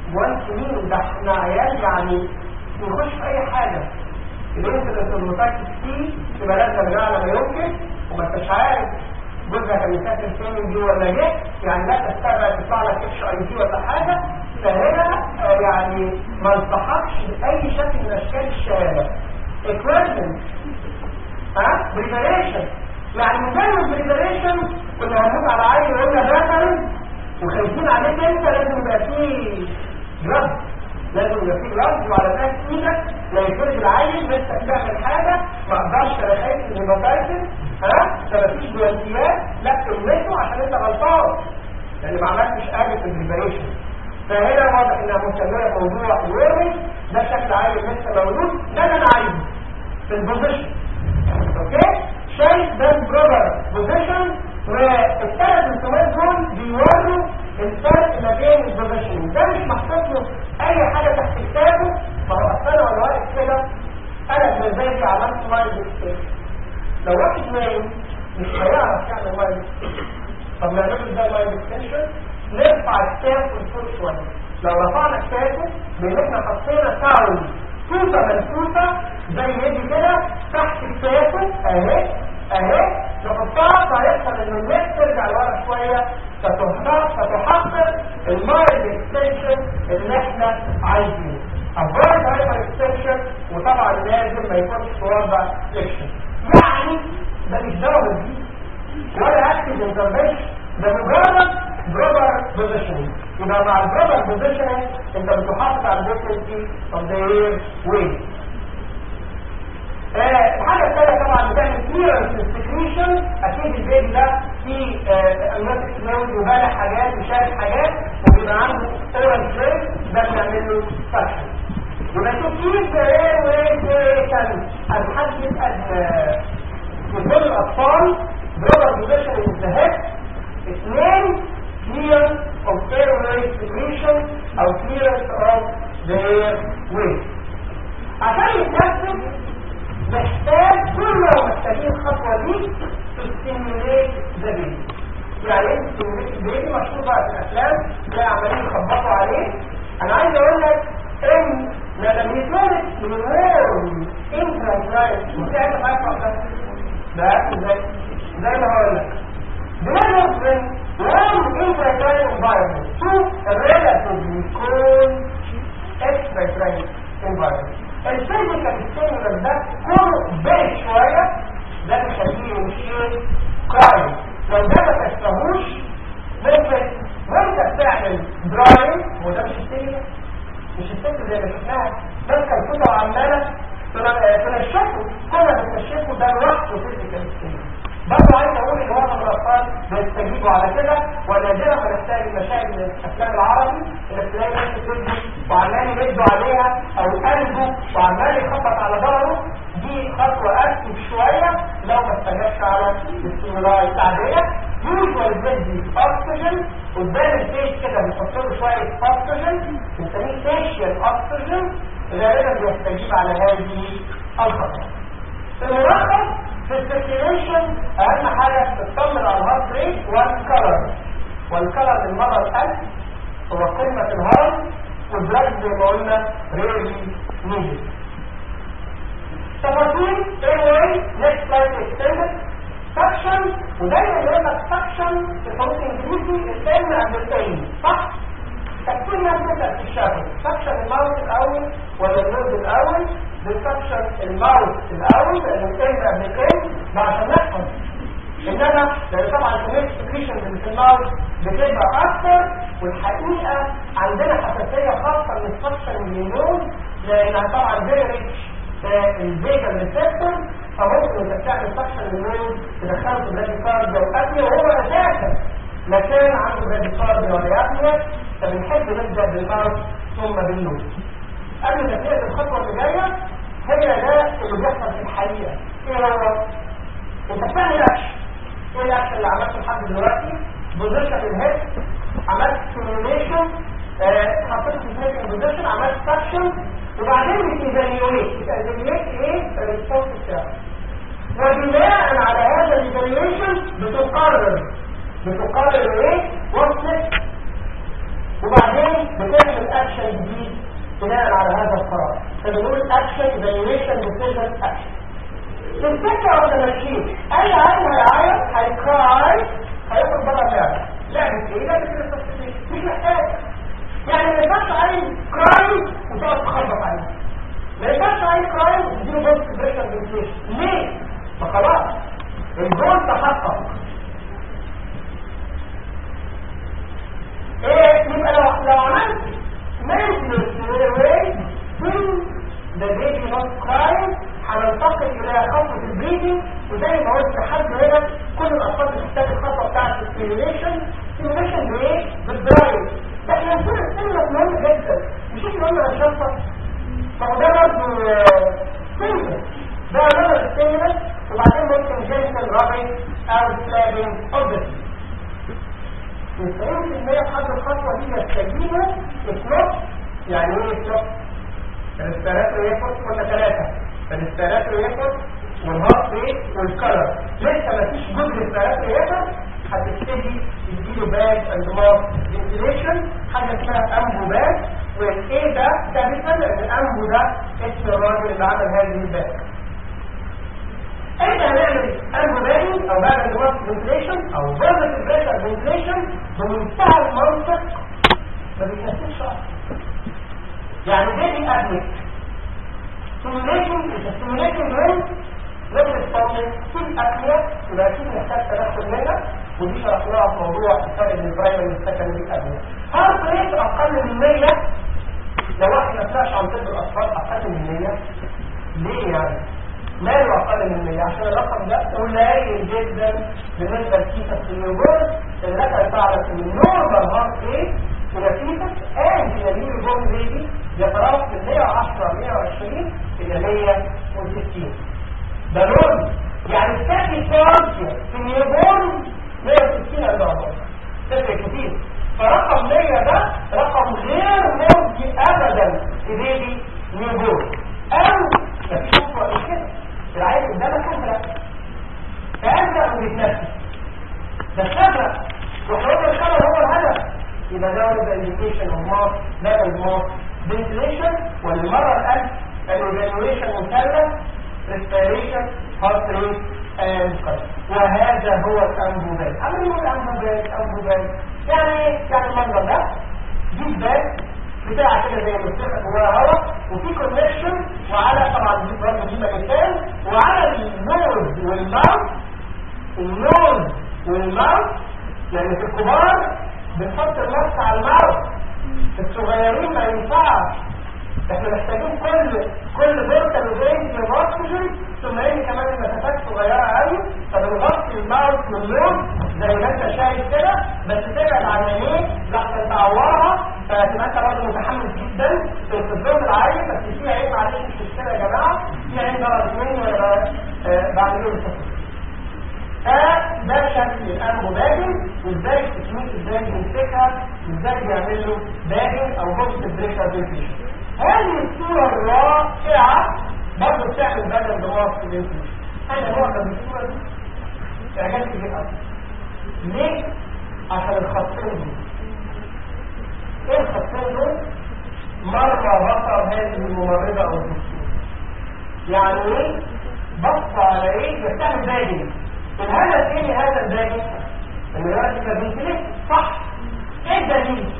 وان سنين ده احنا عيال يعني نخش في اي حاجه الانسيدنت المتاكد فيه تبقى لازم نعلى ما يمكن وما انتش عارف جوزها كان مسافر فين دي ولا جه يعني لا تستبعد تطلع لك اتش اي دي ولا حاجه فهنا آه، يعني ما انصحكش باي شكل من اشكال الشهاده equipment ها بريباريشن يعني مجرد بريباريشن كنا هنموت على عيل وقلنا دخل وخايفين عليك انت لازم يبقى فيه جرد لازم يبقى فيه جرد وعلى اساس ايدك لا يفرد العيل لسه بتعمل حاجه ما اقدرش انا خايف من الهيباتايتس ها فمفيش جوانتيات لا تلمسه عشان انت غلطان لان ما عملتش حاجه في البريباريشن فهنا واضح انها مهتميه بموضوع الورمنج ده شكل عيل لسه مولود ده اللي انا عايزه في البوزيشن اوكي شايف ده البروبر بوزيشن والثلاث رسومات دول بيوروا الفرق ما بين البوزيشن ده مش محطوط له اي حاجه تحت كتابه ما هو اصل انا وانا واقف كده انا بمزاجي عملت مايند لو واحد نايم مش هيعرف يعمل مايند طب نعمله ازاي مايند اكستنشن نرفع الكتاف ونفوت شويه لو رفعنا كتافه بان احنا حطينا تاول توته منفوسه زي دي كده تحت كتافه اهي اهي نحطها فيحصل ان الناس ترجع لورا شويه فتحقق فتحقق المايند اكستنشن اللي احنا عايزينه افضل هايبر اكستنشن وطبعا لازم ما يكونش في وضع اكشن يعني ده مش دواء جديد ولا اكتف انترفيشن ده مجرد بروبر بوزيشننج يبقى مع البروبر بوزيشننج انت بتحافظ على الفيكونسي اوف ذا اير ويف الحاجه الثانيه طبعا بتعمل كليرنس سكريشن اكيد البيبي ده فيه امنيتك فلويد وبالغ حاجات وشارك حاجات وبيبقى عنده اورال فلويد ده بنعمل له سكشن يبقى تكييف ايه وايه كان حد يسال في كل الاطفال بروبر بوزيشن انتهت اثنين clearance of airway secretion او clearance of the airway عشان يتنفذ محتاج كل ما محتاجين الخطوه دي تستيميليت ذا بيبي يعني ايه تستيميليت البيبي مشهور بقى في الافلام تلاقي عمالين يخبطوا عليه انا عايز اقول لك ان لما يتولد من الورم انترا مش عارف حاجه ده ازاي زي ما هقول لك develop when warm intracranial environment to a relatively cold extracranial environment. الفيزيكال ستيمولر ده كله بارد شويه ده بيخليه يمشي كرايم لو ده ما تستهوش ممكن وانت بتعمل درايم وده مش ستيمولر مش ستيمولر زي ما شفناها ماسكه الكوره وعماله تنشفه كل ما تنشفه ده لوحده فيزيكال ستيمولر برضه عايز اقول ان معظم الاطفال بيستجيبوا على كده ونادرا ما نحتاج المشاهد من الافلام العربي انك تلاقي ناس بتدي وعمال يمدوا عليها او قلبه وعمال يخبط على ظهره دي خطوه اكتف شويه لو ما استجابش على الاستيمولاي العاديه يوجوال بدي اكسجين قدام الفيس كده بنحط له شويه اكسجين بنسميه فيشيال اكسجين غالبا بيستجيب على هذه الخطوه الملخص في السيركيليشن اهم حاجه تطمن على الهارت ريت والكلر والكلر للمره الالف هو قمه الهرم والبلاك زي ما قلنا ريلي نيدد تفاصيل ايه واي نكست لايف اكستندد سكشن ودايما يقول لك سكشن في الحروف الانجليزي الثاني عند الثاني صح؟ تكتب نفسك في الشكل سكشن الماوس الاول ولا النوز الاول بنسكشن الماوس الاول لان الثاني قبل الثاني ده عشان نحفظ انما لان طبعا الكميه السكريشنز اللي في الماوس بتبقى اكتر والحقيقه عندنا حساسيه خاصه من السكشن من النوز لانها طبعا فيري ريتش الفيجا ريسبتور فممكن انك تعمل سكشن النوز تدخله في برادي كارديا وابنيا وهو اساسا لا كان عنده برادي كارديا ولا ابنيا فبنحب نبدا بالماوس ثم بالنوز قبل ما تبدا الخطوه اللي جايه هي ده اللي بيحصل في الحقيقه ايه هو انت بتعمل اكشن ايه الاكشن اللي عملته لحد دلوقتي بوزيشن الهيد عملت سيميوليشن حطيت في سيميوليشن بوزيشن عملت سكشن وبعدين بتيفاليويت بتيفاليويت ايه الريسبونس بتاعه وبناء على هذا الايفاليويشن بتقرر بتقرر ايه وصلت وبعدين بتعمل اكشن جديد بناء على هذا القرار فبنقول اكشن ايفالويشن ديسيجن اكشن الفكره ولا ماشيين اي عيل هيعيط هيكراي هياخد بره اللعبه لعبه ايه لعبه التصفيق مش محتاج يعني ما ينفعش عيل كراي وتقعد تخبط عليه ما ينفعش عيل كراي وتديله بوست بريشر بنفليشن ليه؟ ما خلاص الجول تحقق ايه يبقى لو لو عملت maintenance way till the baby not crying هننتقل الى خطوه البريدنج وزي ما قلت لحد هنا كل الاطفال بتحتاج الخطوه بتاعت الستيميوليشن ستيميوليشن بايه؟ بالدرايف لكن يكون السيمولس مهم جدا مش احنا قلنا هنشفط ما هو ده برضه سيمولس ده نوع السيمولس وبعدين ممكن جنسل رابنج او سلابنج اوبجكت 90% لحد الخطوة دي يستجيبوا اطلاق يعني ايه اطلاق؟ الريسبيراتور ياخد ولا ثلاثة الريسبيراتور ياخد والهارت ريت والكلر لسه مفيش جزء ريسبيراتور ياخد هتبتدي تديله باج اند مارك فنتيليشن حاجة اسمها امبو باج والايه ده ده بيسمى ان الامبو ده اسم الراجل اللي عمل هذه الباج انت هنعمل انبوباني او بعد الوقت فنتليشن او بوزيتيف بريشر فنتليشن بمنتهى المنطق ما بيكسبش يعني بيبي ادمك ستيميوليشن ستيميوليشن ريل لازم تطمن في الاكليه يبقى اكيد محتاج تدخل منها ودي شرحناها في موضوع الفرق بين البرايمري والسكندري ادمك هارت ريت اقل من 100 لو احنا طلعش عن طب الاطفال اقل من 100 ليه يعني؟ ماله اقل من 100 عشان الرقم ده قليل جدا بالنسبه لكيسه النيوبورن اللي لك تعرف ان النورمال هارت ريت في الكيسه and في النيو بورن بيبي يتراوح من 110 120 الى 160 ده نورمال يعني السكي تشارج في النيوبورن 160 الى 100 تفرق كتير فرقم 100 ده رقم غير مرضي ابدا في بيبي نيوبورن او مفيش اكتر من كده العين قدامك ازرق فازرق وبيتنفس ده الازرق وحروف الخبر هو الهدف يبقى ده هو الانديكيشن اوف ماس ده الماس فنتليشن والمره الالف الايفالويشن مثلث ريسبيريشن هارت ريت اند وهذا هو الانبوبات عمل ايه الانبوبات انبوبات يعني ايه يعني المنظر ده دي باك بتاع كده زي المستخدم جواها هواء وفي كونكشن وعلى طبعا دي برضه دي مكان وعلى النوز والماوث النوز والماوث لان في الكبار بنحط النص على الماوث في الصغيرين ما ينفعش احنا محتاجين كل كل بورتال وبين من اكسجين ثم ان كمان المسافات صغيره قوي فبنغطي الماوث واللون زي ما انت شايف كده بس تبعد عن عينيك لحسن تعورها فتبقى انت برضه متحمس جدا في الصدام العالي بس في عيب معلش مش مشكله يا جماعه في عيب درجه اثنين ولا بعمله التصوير فده شكل الانبو باجن وازاي التكنيك ازاي بيمسكها وازاي بيعمل له باجن او بوست بريشر فينتيشن هذه الصوره الرائعه برضه بتعمل باجن دماغ في الفينتيشن انا معجب بالصوره دي اعجبت بيها اكتر ليه؟ عشان الخطين دول ايه الخطين دول؟ مرة بصر هذه الممرضة او الدكتور يعني ايه؟ بص على ايه؟ بتعمل باجن الهدف ايه لهذا الباقي ان دلوقتي فبنتلك صح ايه الدليل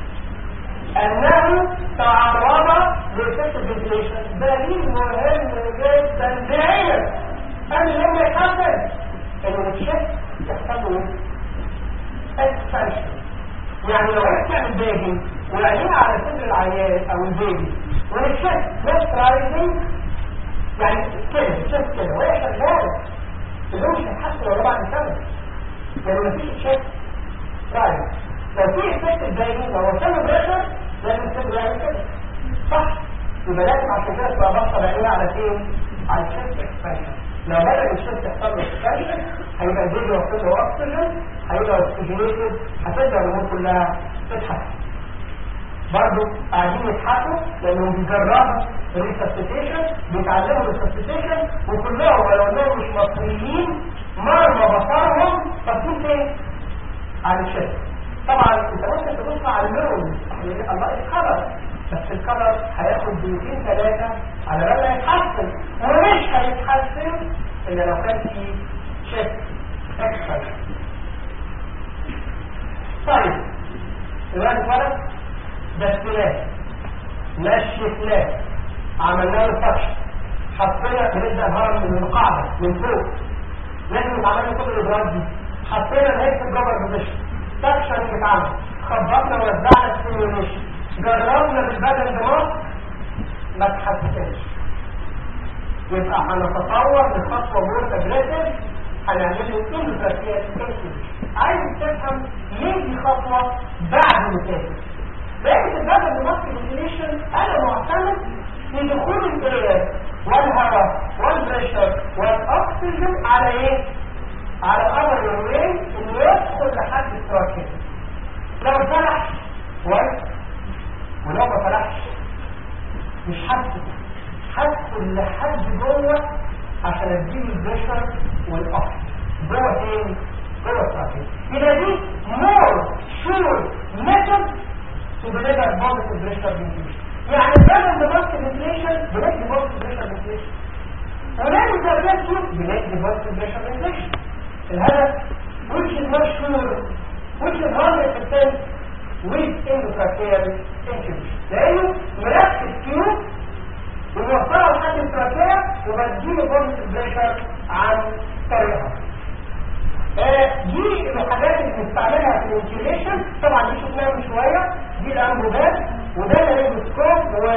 انه تعرض للفيست فنتيليشن دليل مهم جدا بعينك ان لما يحصل ان الشك يحصل له اكسبانشن يعني لو انت تعمل باجي وعينيها على صدر العيان او البيبي والشك مش رايزنج يعني كده شك كده وهي شغاله بدون مش هتحسن ولا بعد سنة لأن مفيش شك طيب لو في افكت الباقي لو وصلنا بريشر لازم تبقى يعني كده صح يبقى لازم عشان كده تبقى بصة بعينها على فين؟ على الشيست اكسبانشن لو بدأ الشيست يحصل له اكسبانشن هيبقى الجلد واخد له اكسجين هيبقى اوكسجينيتد هتبدا الامور كلها تتحسن برضه قاعدين يضحكوا لانهم بيجربوا الريسبستيشن بيتعلموا الريسبستيشن وكلهم ولو انهم مش مصريين مرمى بصرهم طابين فين؟ على الشركه طبعا انت ممكن تبص على اللون الله يتخبر بس الكلر هياخد دقيقتين ثلاثة على بال ما يتحسن ومش هيتحسن الا لو كان في شيك اكثر طيب الواد اتولد دسناه نشفناه عملنا له فتش حطينا بنبدا الهرم من القاعده من فوق لازم يتعمل له كل الاجراءات دي حطينا نهايه الجبر بوزيشن سكشن بتاعنا خبطنا ووزعنا السيميوليشن جربنا بالبدن دماغ ما تحسنش يبقى هنتطور لخطوه مور اجريسيف هنعمل له انفراسيال عايز تفهم ليه دي خطوه بعد المكافئ لكن البدن دماغ فينيشن انا معتمد في دخول الاير والهواء والبريشر والاكسجين على ايه؟ على الامر الوين انه يدخل لحد التراكيب لو فلح كويس ولو ما فلحش مش حاسس حاسس لحد جوه عشان اديله البريشر والاكسجين جوه فين؟ جوه التراكيب يبقى دي مور شور ميثود to deliver positive pressure ventilation يعني بدل ببص ventilation بندي positive pressure ventilation ولازم تركز بندي positive pressure ventilation الهدف which is not sure which is 100% with endotracheal intubation لانه مركز تيوب وموصلها لحد التراكيه وبديله positive pressure عن طريقها آه دي الحاجات اللي بنستعملها في الانتيوليشن طبعا دي شفناها من شويه دي الانبوبات وده الانبوسكوب و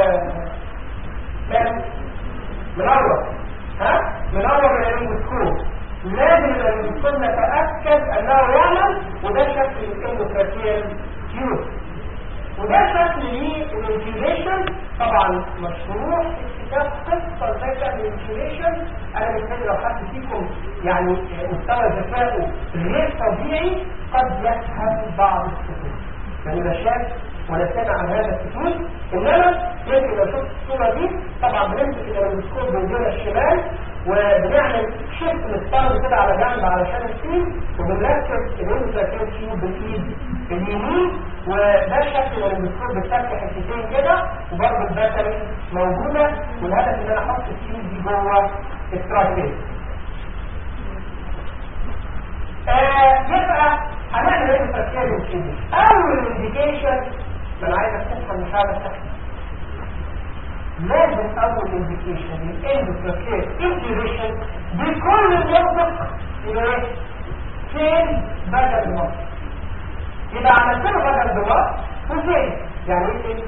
منور ها منور الانبوسكوب لازم الانبوسكوب نتاكد انه يعمل وده شكل الاندوكراتيال تيوب وده شكل للانتيوليشن طبعا مشروع كتاب قصه ذكاء الانتيوليشن انا بالتالي لو حد فيكم يعني مستوى ذكائه غير طبيعي قد يفهم بعض السطور يعني لا شاف ولا سمع عن هذا السطور انما يمكن لو شفت الصوره دي طبعا بنمسك الميكروسكوب بايدينا الشمال وبنعمل شيفت للطرد كده على جنب علشان السين وبنركب الانتراكيوت تيوب بالايد اليمين وده شكل الميكروسكوب بتفتح حتتين كده وبرضه الباتري موجوده والهدف ان انا احط التيوب دي جوه التراكيوت آه يبقى هنعمل ايه التفكير الكيمي اول انديكيشن ما انا عايزك تفهم حاجه تحت لازم اول انديكيشن الاندوتراكير انتيريشن بكل يطبق الى ايه فين بدل المصر يبقى عملت له بدل المصر وفين يعني ايه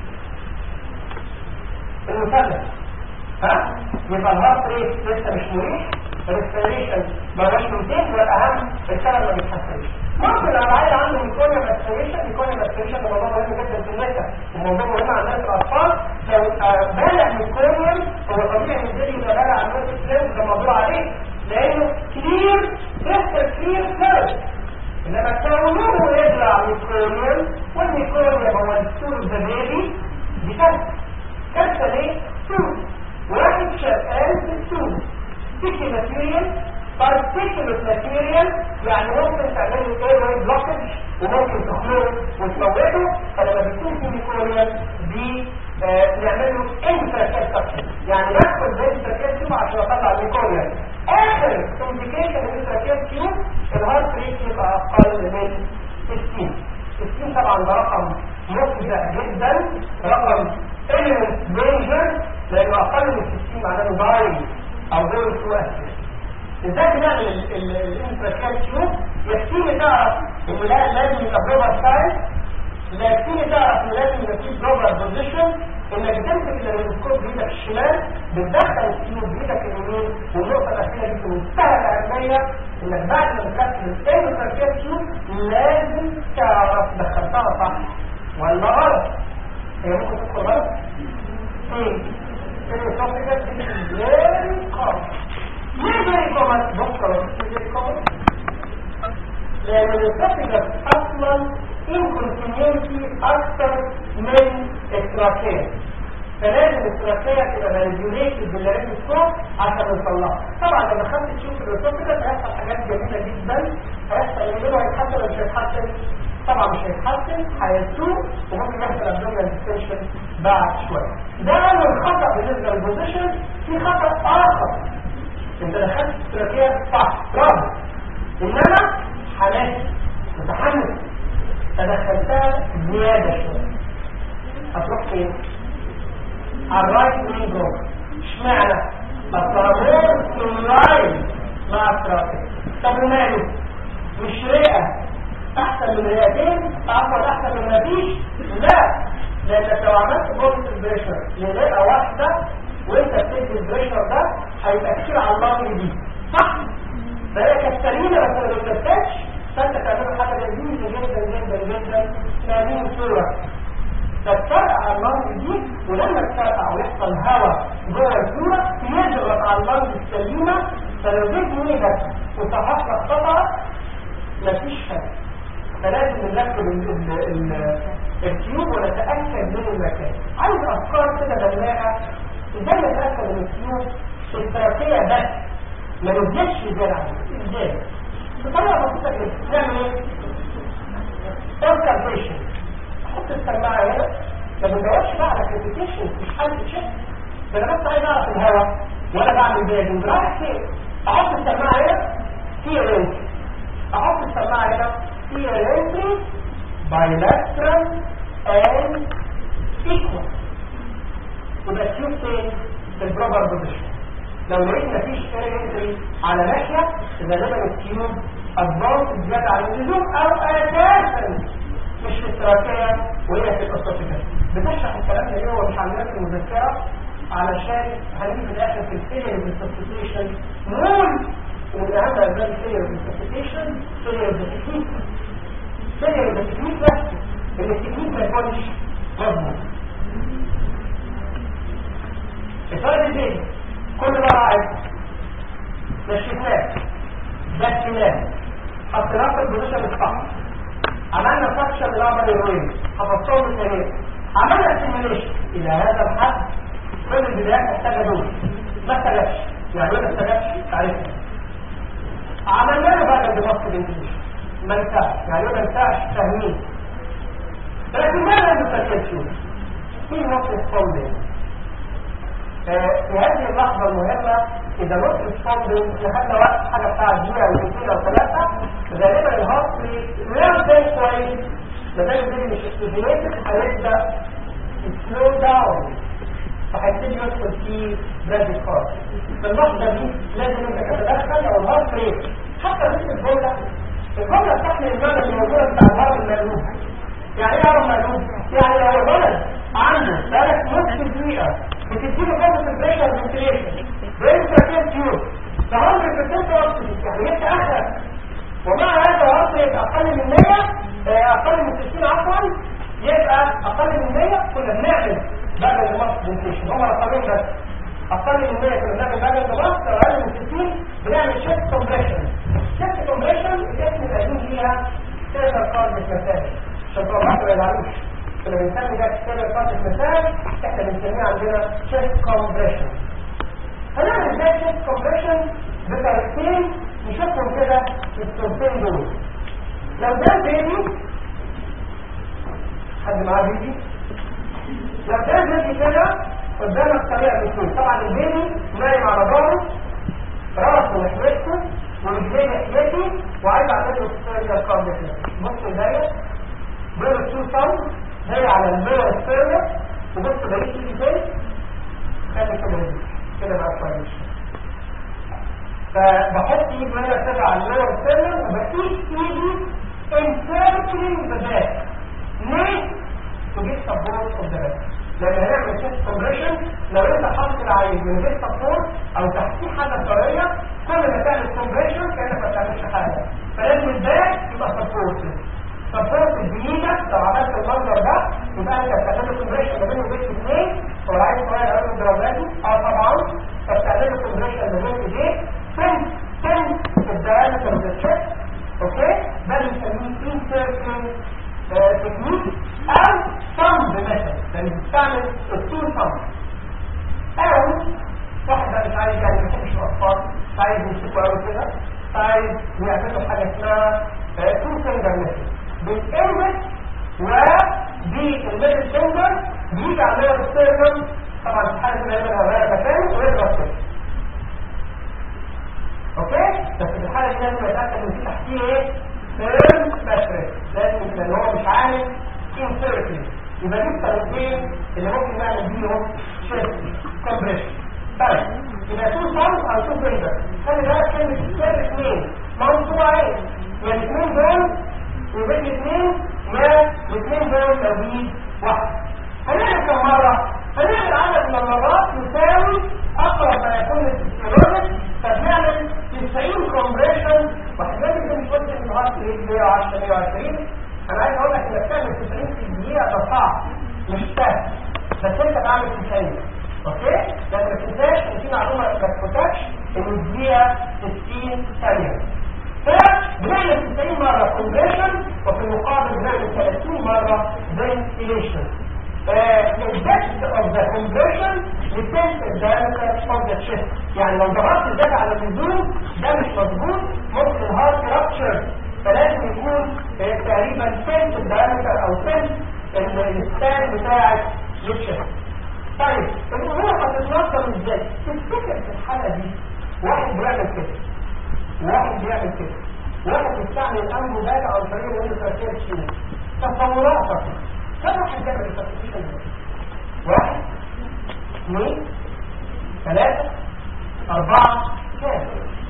المثلث ها يبقى الهارت ريت لسه مش مريح الريسبيريشن بلاش 200 والاهم السبب ما بيتحسنش ممكن لو العيل عنده ميكونيا ماستريشن ميكونيا ماستريشن ده موضوع مهم جدا في النساء وموضوع مهم عند الناس الاطفال لو بالغ ميكونيا هو طبيعي ان الدنيا يبقى بالغ عن الناس الاسلام ده موضوع عليه لانه كلير لسه كلير سيرف انما كونه يطلع ميكونيا والميكونيا هو السور ذا بيبي دي كارثه كارثه ليه؟ سور واحد شغال في السور sticky material particulate material يعني ممكن تعمل له ايه واي بلوكج وممكن تخلوه وتموته فلما بيكون في ميكوريال دي آه نعمل له انتراكيال سكشن يعني ندخل بالانتراكيال تيوب عشان اطلع الميكوريال اخر انديكيشن الانتراكيال تيوب الهارت ريت يبقى اقل من 60 60 طبعا ده رقم مفزع جدا رقم eminent danger لانه اقل من 60 معناه ضايع او غير الكواسي ازاي بنعمل الانتراكيال تيوب يكفيني تعرف ان لا لازم يبقى بروبر سايز لا يكفيني تعرف ان لازم يبقى في بروبر بوزيشن انك تمسك الميكروسكوب بايدك الشمال بتدخل التيوب بايدك اليمين والنقطه الاخيره دي في منتهى الاهميه انك بعد ما تركب الانتراكيال تيوب لازم تعرف دخلتها صح ولا غلط هي ممكن تدخل غلط؟ ايه؟ الاسوفيجاس دي very common ليه very common؟ بص لو very common لأن الاسوفيجاس أصلا incontinuity أكثر من التراكية فلازم التراكية تبقى فاليوليتد باللارينجوسكوب عشان نوصلها طبعا لما خدت تشوف الاسوفيجاس هيحصل حاجات جميلة جدا هيحصل ان هو هيتحسن ولا مش هيتحسن طبعا مش هيتحسن هيسوق وممكن يحصل ابدومينال ديستنشن بعد شويه ده اول خطا بالنسبه للبوزيشن في خطا اخر انت دخلت استراتيجيه صح برافو انما حماس متحمس فدخلتها زياده شويه هتروح فين؟ على الرايت وين جوه اشمعنى؟ الطرابور في اللاين مع الترافيك طب وماله؟ مش رئه احسن من رئتين افضل احسن من مفيش لا لانك لو عملت بوست بريشر لرئه واحده وانت بتدي البريشر ده هيبقى كتير على اللنج دي صح فهي كانت سليمه بس ما بتفتش فانت تعمل حاجه لذيذه جدا جدا جدا تعمل صوره تتفرقع اللنج دي ولما تتفرقع ويحصل هواء جوه الصوره يضغط على اللنج السليمه فلو جيت ايدك وتحقق قطعه مفيش حاجه فلازم نركب التيوب ونتاكد من المكان عايز افكار كده بناءه ازاي نتاكد من التيوب التركيه بس ما نزلش زياده عنه ازاي بطريقه بسيطه جدا نعمل ايه؟ اوركابريشن احط السماعه هنا ما بدورش بقى على كريتيشن مش حل تشيك ده انا بس عايز اعرف الهواء وانا بعمل بيدنج رايح فين احط السماعه هنا في رينج احط السماعه هنا في رينج bilateral and equal يبقى تشوف فين في البروبر بوزيشن لو لقيت مفيش رينج على ناحيه يبقى غالبا التيوب ادفانس زياده عن اللزوم او اساسا مش في التراكية وهي في الاسوفيجاس بتشرح الكلام ده ليه هو مش عندنا في المذكره علشان هنيجي في الاخر في الفيلير بالسبستيشن نقول ومن اهم اسباب الفيلير بالسبستيشن فيلير بالتكنيك فيلير بالتكنيك بس ان التكنيك ما يكونش مضمون الفرق البيت كل مره عايز مشيناه دخلناه حطيناه في البوزيشن الصح عملنا فاكشن للعمل الروين حفظتهم الثانية عملنا سيميوليشن الى هذا الحد كل البدايات محتاجه دول ما استجابش يعني ما استجابش تعرفها عملنا له بقى الدماغ الانجليزي ما ينفعش يعني ما ينفعش فاهمين لكن ماذا نستفيد شو في نقطة فوندنج في هذه اللحظة المهمة إذا نقطة فوندنج لحد وقت حاجة بتاع دقيقة أو دقيقتين أو ثلاثة غالبا الهارت ريت زي كويس ما دام الدنيا مش اكسجينيتد هيبدا سلو داون فهيبتدي يدخل في براد الكارت في اللحظه دي لازم انت تتدخل او الهارت ريت حتى مثل الجمله الجمله بتحمل المعنى اللي موجوده بتاع الهارت المقلوب يعني ايه هارت مقلوب؟ يعني لو الولد عنده بقالك نص دقيقه بتديله قوه البريشر فنتيليشن بريشر تيوب فهو في يعني انت اخرك ومع هذا الرأس يبقى أقل من 100 أقل من 60 عفوا يبقى أقل من 100 كنا بنعمل بعد المصر بنتيشن هم رقمين بس أقل من 100 كنا بنعمل بعد المصر وأقل من 60 بنعمل شيفت كومبريشن شيفت كومبريشن الاسم القديم فيها سيرفر كارد مساج عشان طبعا ما يزعلوش كنا بنسمي ده سيرفر كارد مساج احنا بنسميه عندنا شيفت كومبريشن هنعمل ازاي شيفت كومبريشن بطريقتين نشوفهم كده في الصورتين دول لو ده بيبي حد معاه بيبي لو ده بيبي كده قدامك طريقه الاثنين طبعا البيبي نايم على ظهره راسه ناحيته ورجليه ناحيتي وعايز اعمل له السيريا كارد كده بص ايديا دول التو ساوند هي على اللور السيريا وبص بقيه ايدي فين خلي كده كده بقى كويس فبحط ايد وانا اتبع على اللور سيرم وبقيس ايدي encircling the back ليه؟ to get support of the back لما هنعمل chest compression لو انت حاطط العين من غير support او تحتيه حاجه طريه كل ما تعمل compression كانك ما بتعملش حاجه فلازم الباك يبقى supported supported بايدك لو عملت المنظر ده يبقى انت بتعمل compression ما بين وبين الاثنين هو العين صغير قوي درجاتي اه طبعا فبتعمل compression ما بين ايديك سن سن الديامتر of the chest اوكي ده بنسميه insertion تكنيك او صمد مثلا يعني بتستعمل الطول صمد او واحدة مش عايز يعني ما يحبش الاطفال مش عايز يمسكوا قوي كده عايز يعملوا حاجة اسمها تو فينجر ميثود بالانجلش وبالميدل فينجر بيجي عندنا السيرفم طبعا في حاله العلم الهواء مكانه ويضغط كده اوكي بس في الحاله دي لازم يتاكد ان في تحتيه ايه فيرم ماتريكس لازم لان هو مش عامل انسيركل يبقى دي الطريقتين اللي ممكن نعمل بيهم شيفت كومبريشن طيب يبقى تو سامز او تو فينجر خلي بالك كلمه السر اثنين موضوعين يا الاثنين دول وبين الاثنين يا الاثنين دول توحيد واحد هنعمل كم مره هنعمل عدد من المرات يساوي اقرب ما يكون للفسيولوجيك فبنعمل 90 كومبريشن واحيانا كده مش قلت ان الهارت ريت 110 120 انا عايز اقول لك انك تعمل 90 في الدقيقه ده صعب مش سهل بس انت بعمل 90 اوكي لكن ما تنساش ان في معلومه ما تفوتكش ان الدقيقه 60 ثانيه فبنعمل 90 مره كومبريشن وفي المقابل بنعمل 30 مره فنتيليشن the depth of the conversion depends the diameter of the chest يعني لو ضغطت زيادة على اللزوم ده مش مظبوط ممكن الهارت رابتشر فلازم يكون آه، تقريبا سنت الدايمتر او سنت السبان بتاعك للشست طيب الامور هتتنظم ازاي؟ تفتكر في الحالة دي واحد بيعمل كده واحد بيعمل كده واحد بيستعمل الانبو ده عن طريق انه تركيب شيء تصوراتك كم واحد بيعمل التركيب واحد اثنين ثلاثة أربعة كام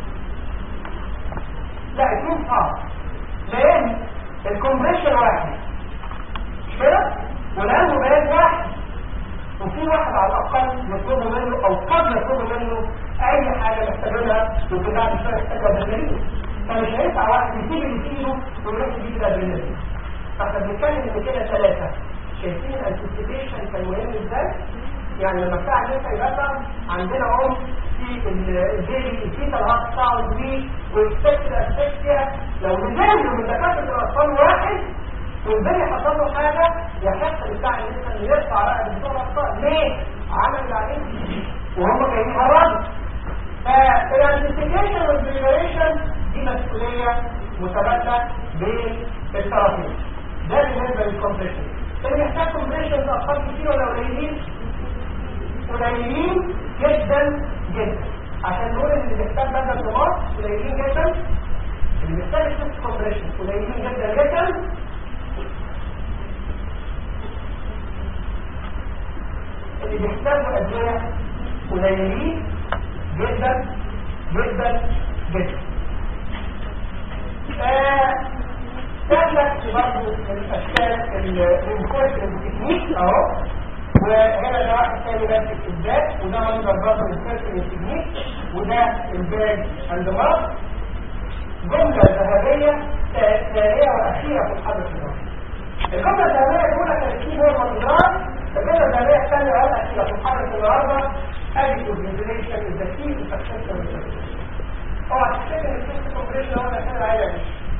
لا اثنين صعب لأن الكومبريشن واحد مش كده؟ والآن بيان واحد وفي واحد على الأقل يطلب منه أو قد يطلب منه أي حاجة محتاجينها وفي بعد شوية يحتاجها بالدليل فمش هينفع واحد يسيب اللي في إيده ويروح يجيب ده بالدليل فاحنا بنتكلم إن كده ثلاثة شايفين الانتسيبيشن كان مهم ازاي؟ يعني لما بتاع لسه يبقى عندنا ام في الجيلي الفيتا الهارت ساوند دي واكسبت الاسبكتيا لو نزلوا من دكاتره الاطفال واحد والبني حصل له حاجه يحصل بتاع لسه انه يرفع رقبه بتوع الاطفال ليه؟ عمل اللي عليه وهم جايين مرض فالانتسيبيشن والبريبريشن دي مسؤوليه متبادله بين الطرفين ده بالنسبه للكومبريشن اللي يحتاج كومبريشن الاطفال كتير ولا قليلين؟ قليلين جدا جدا عشان نقول ان اللي بيحتاج بدل الضغط قليلين جدا اللي بيحتاج سيست كومبريشن قليلين جدا جدا اللي بيحتاجوا ادويه قليلين جدا جدا جدا تابلت برضه من الاشكال الانفورسمنت تكنيك اهو وهنا ده واحد تاني ماسك الباك وده منظر برضه الانفورسمنت تكنيك وده الباك عند مصر جملة ذهبية ثانية وأخيرة في الحدث النهارده. الجملة الذهبية الأولى كانت فيه هو المنظار الجملة الذهبية الثانية والأخيرة في الحدث النهارده adequate ventilation is the key to successful ventilation. اوعى تفتكر ان السيستم كومبريشن هو ده كده عينك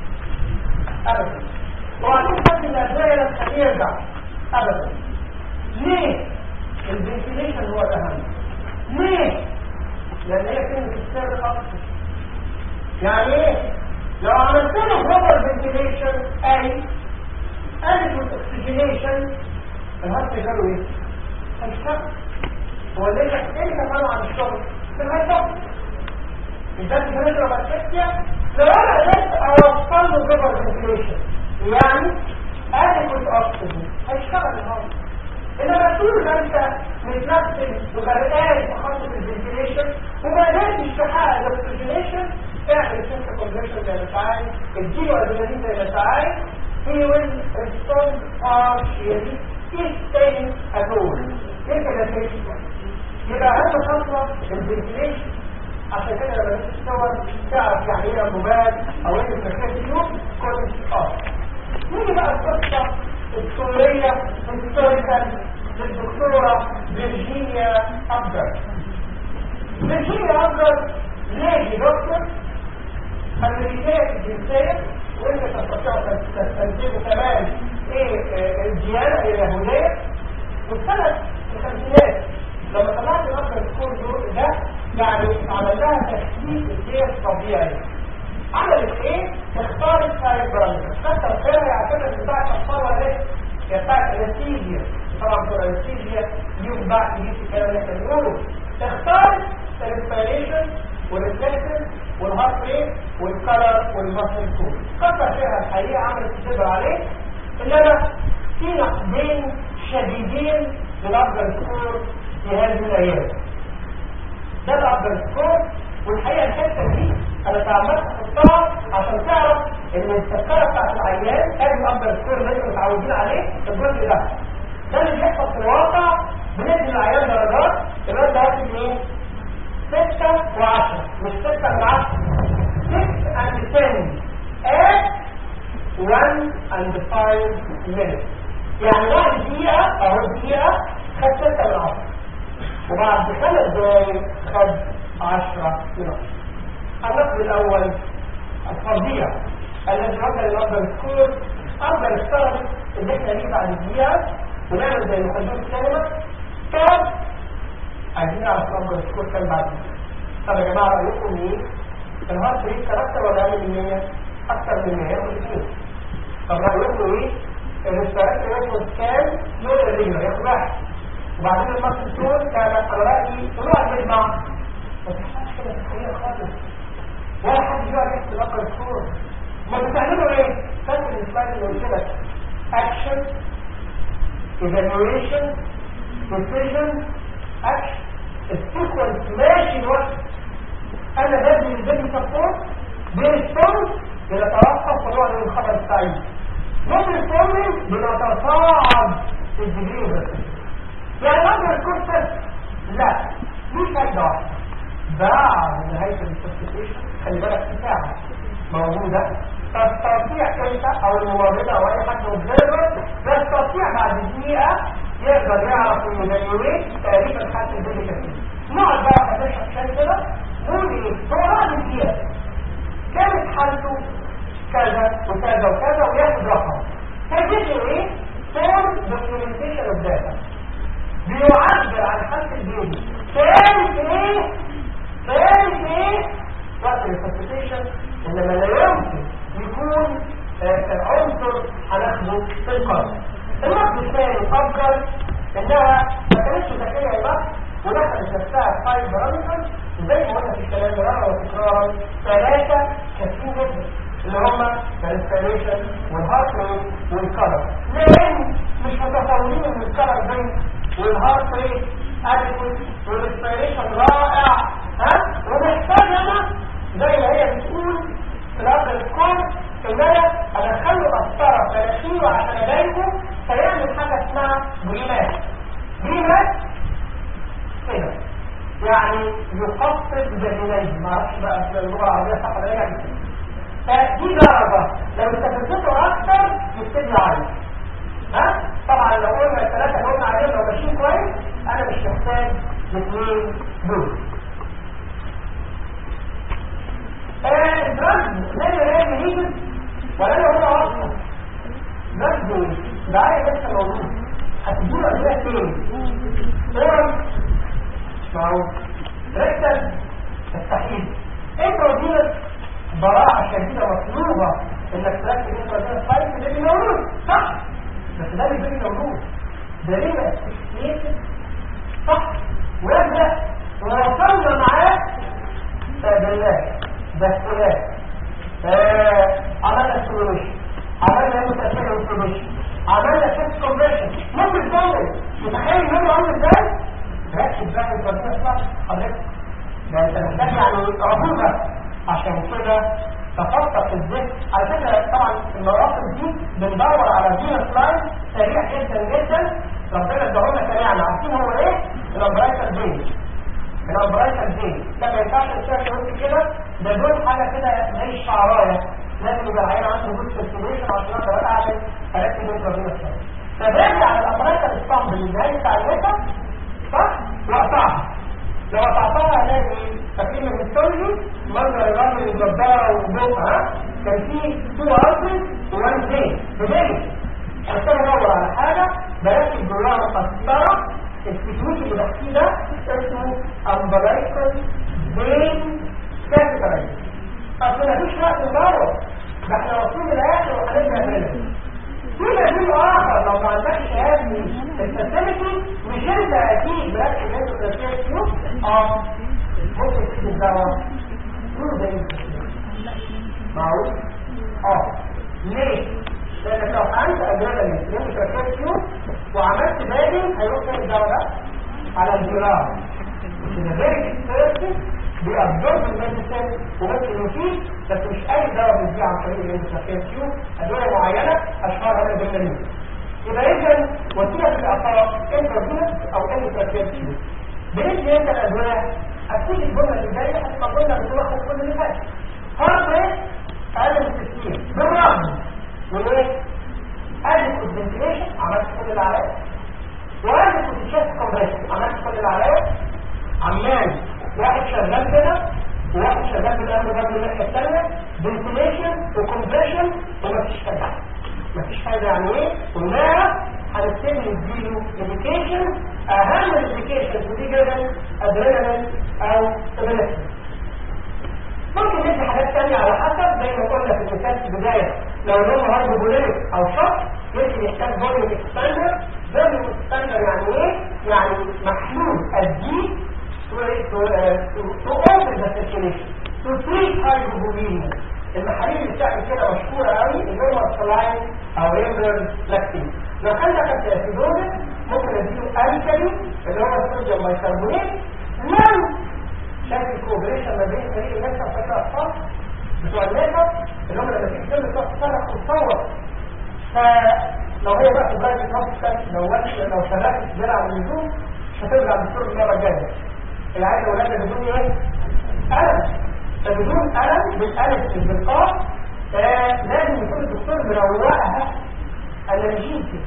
ابدا اوعى تفتكر ان الادويه لما تخليه يرجع ابدا ليه الفنتيليشن هو الاهم ليه لان هي كلمه السر اكتر يعني ايه لو عملت له بروبر فنتيليشن اي adequate oxygenation الهارت جاله ايه هيشتغل هو اللي انت ايه كمان عن الشغل في الهيشتغل الذات الفنتيليشن بكتيريا لو انا قدرت اوصل له بروبر فنتيليشن يعني adequate oxygen هيشتغل الهارت انما طول ما انت متنفس وغرقان في خط الفنتيليشن وما قدرتش تحقق الاكسجينيشن اعمل سنسر كونفرشن زي ما انت عايز اديله ادرينالين زي ما انت عايز he will respond partially if staying at all كيف ده يبقى اهم خطوه الفنتيليشن عشان كده لما تيجي تصور تعرف يعني ايه انبوبات او ايه المكان اليوم كل اه نيجي بقى القصه السورية هيستوريكال للدكتورة فيرجينيا أبدر فيرجينيا أبدر ليه دكتور أمريكية الجنسية وإنت تستطيع تستنتجه كمان إيه الديانة اليهودية والسنة الخمسينات لما طلعت الأبدر سكول دول ده يعني عمل لها تحديد الجيش طبيعي عملت ايه؟ اختارت فايبراليزم حتى الخير يعتبر بتاع الاطفال ولا ايه؟ هي بتاعت الانستيزيا طبعا في الانستيزيا يوم بعد يجيب الكلام اللي احنا بنقوله اختار الانسبيريشن والريفلكشن والهارت ريت والكلر والماسل كود كتر فيها الحقيقه عملت تقدر عليه انما في نقدين شديدين للافضل سكور في هذه الايام ده الافضل سكور والحقيقه الحته دي انا تعمدت احطها عشان تعرف ان السكره بتاعت العيان ادي الافضل سكور اللي انتم متعودين عليه الجزء ده ده اللي بيحصل في الواقع بندي العيان درجات الواد ده واخد ايه؟ 6 و10 مش 6 من 10 6 and 10 at 1 and 5 minutes يعني بعد دقيقة أو دقيقة خد 6 من 10 وبعد خمس دقايق خد 10 من 10 الرقم الأول الفرضية الذي وصل لأفضل سكور أفضل السبب اللي احنا نيجي بعد دقيقة ونعمل زي مقدمة السينما كام عايزين نعرف أفضل سكور كام بعد دقيقة طب يا جماعة رأيكم إيه؟ الهارت ريت كان أكتر ولا أقل من 100؟ أكتر من 100 ياخد 2 طب رأيكم إيه؟ الريسبيراتوري ريت كام؟ لون الريجر ياخد واحد وبعدين المصل تون كان على رأيي طلوع المجمع ما تحصلش كده في الحقيقة خالص ولا حد يقعد يحسب أكبر سكور ما بتعملوا إيه؟ فاكر السلايد اللي قلت لك أكشن evaluation decision action السيكونس ماشي الوقت انا بدي البيبي سبورت بيرسبونس بيتوقف طلوع من الخبر السعيد نوت ريسبوندنج بنتصاعد في الديجري يعني نقدر الكورس لا مش فايده واحده بعد نهايه السبستيشن خلي بالك في ساعه موجوده تستطيع انت او الممرضه او اي حد اوبزرفر يستطيع بعد دقيقه يقدر يعرف المديرين تقريبا حتى الدنيا كتير نقعد بقى فتشرح شيء كده نقول ايه هو بعد دقيقه كانت حالته كذا وكذا وكذا وياخد رقم هيجي ايه فورم دوكيومنتيشن اوف داتا بيعبر عن حالة البيبي كانت ايه كانت ايه وقت الانفستيشن انما لا يمكن يكون عنصر هناخده في القرن النقد الثاني افضل انها ما كانتش ذكيه بس ودخلت نفسها فايف بارامترز وزي ما قلنا في الكلام مرارا وتكرارا ثلاثه كافيين جدا اللي هم الانسبيريشن والهارت ريت والكلر لان مش متصورين ان الكلر زي والهارت ريت ادكوت والانسبيريشن رائع ها ومحتاج انا زي ما هي بتقول في الارض الكون ان انا ادخله قسطره ثلاثيه عشان اضايقه فيعمل حاجه اسمها بريمات بريمات كده يعني يخفض جنينيه ما اعرفش بقى في اللغه العربيه صح ولا لا فدي درجه لو استفدته اكتر يبتدي يعيط ها طبعا لو قلنا الثلاثه اللي قلنا عليهم لو ماشيين كويس انا مش محتاج الاثنين دول الدرج لا لا يجب ولا له هو اصلا درج دعايه لسه موجود هتدور ادويه فين فورم معروف ركز التحييد انترودينس براعة شديدة مطلوبة انك تركز انترودينس فايت اللي بيبي موجود صح بس ده اللي بيبي موجود ده ليه بقى صح ويبدأ ووصلنا معاه بالله بس آه عملنا سولوشن عملنا متأثير انفورميشن عملنا شيفت كونفرشن ممكن تعمل متخيل منه عامل ازاي ركز بقى انت بتسمع حضرتك ده انت محتاج يعني رهوبه عشان كده تفكر في الذهن على فكره طبعا المراقب دي بندور على فينس لاين سريع جدا جدا ربنا اداهولنا سريعا عارفين هو ايه؟ الامبرايتال بين الامبرايتال بين لا ما ينفعش الشكل وانت كده ده دول حاجه كده زي الشعرايه لازم يبقى العين عنده جود سيركيوليشن عشان اقدر اعمل اركب انترافينوس فباجي على الامبرايتال ستامب اللي جاي بتاع الوسط صح؟ وقطعها لو قطعتها هلاقي فاكرين الهيستولوجي منظر الرجل الجبارة وبقها كان فيه تو ارترز وان فين بداية عشان ادور على حاجة بركب جواها مقسطرة السكوت اللي بحكيه ده اسمه امبلايكال بين كاتيترايز اصل مفيش وقت ندور ده احنا واصلين للاخر وهنبدا هنا في بديل اخر لو ما عندكش هذه الفساد انت اكيد مركز ان انت تركيز فيه اه ممكن تسيب الدواء طول ده معقول اه ليه لانك لو انت ادرينالين اللي انت تركيز فيه وعملت بالي هيروح فين الدواء ده على الجرار مش الفيري اكسبيرتيف بيأبزورب الميديسين وممكن يفيد بس مش اي دواء بيجي عن طريق الانترفير كيو ادويه معينه اشهرها الادرينالين يبقى اذا وسيله الاعطاء انترفيرس او انترفير كيو بنيجي انت الادويه هتيجي الجمله اللي جايه احنا قلنا بتلخص كل اللي فات هارت ريت اقل من 60 بالرغم من ايه؟ اديكوت فنتيليشن عملت كل اللي عليا واديكوت تشيست كومبريشن عملت كل اللي عليا عمال واحد شغال كده وواحد شغال بالامر برضه الناحيه الثانيه فنتيليشن وكومبريشن ومفيش حاجه مفيش حاجه يعني ايه قلناها هنبتدي نديله اديكيشن اهم الاديكيشن ودي جدا ادرينالين او ابنفرين ممكن ندي حاجات تانية على حسب زي ما قلنا في المثال في البداية لو لونه هايبوبوليميك او شخص يمكن يحتاج فوليوم اكسباندر فوليوم اكسباندر يعني ايه؟ يعني محلول الدي to, to, uh, to, to open the circulation to treat hypovolemia المحاليل اللي بتعمل كده مشهورة قوي اللي هو السلاين او ريمبر لاكتين لو عندك اسيدوزس ممكن اديله الكالي اللي هو الصوديوم بايكربونات لو شايف الكوبريشن ما بين فريق الناس وفريق الاطفال بتوع الناس اللي هم لما تيجي تقول بتوع تصرف وتصور فلو هو بقى في برايفت هوسبيتال لو لو شغال زيادة عن اللزوم مش هترجع للدكتور المره الجايه العيال اولادنا بدون ايه؟ الم فبدون الم بالالف بالقاف لازم يكون الدكتور مروقها الانجيزي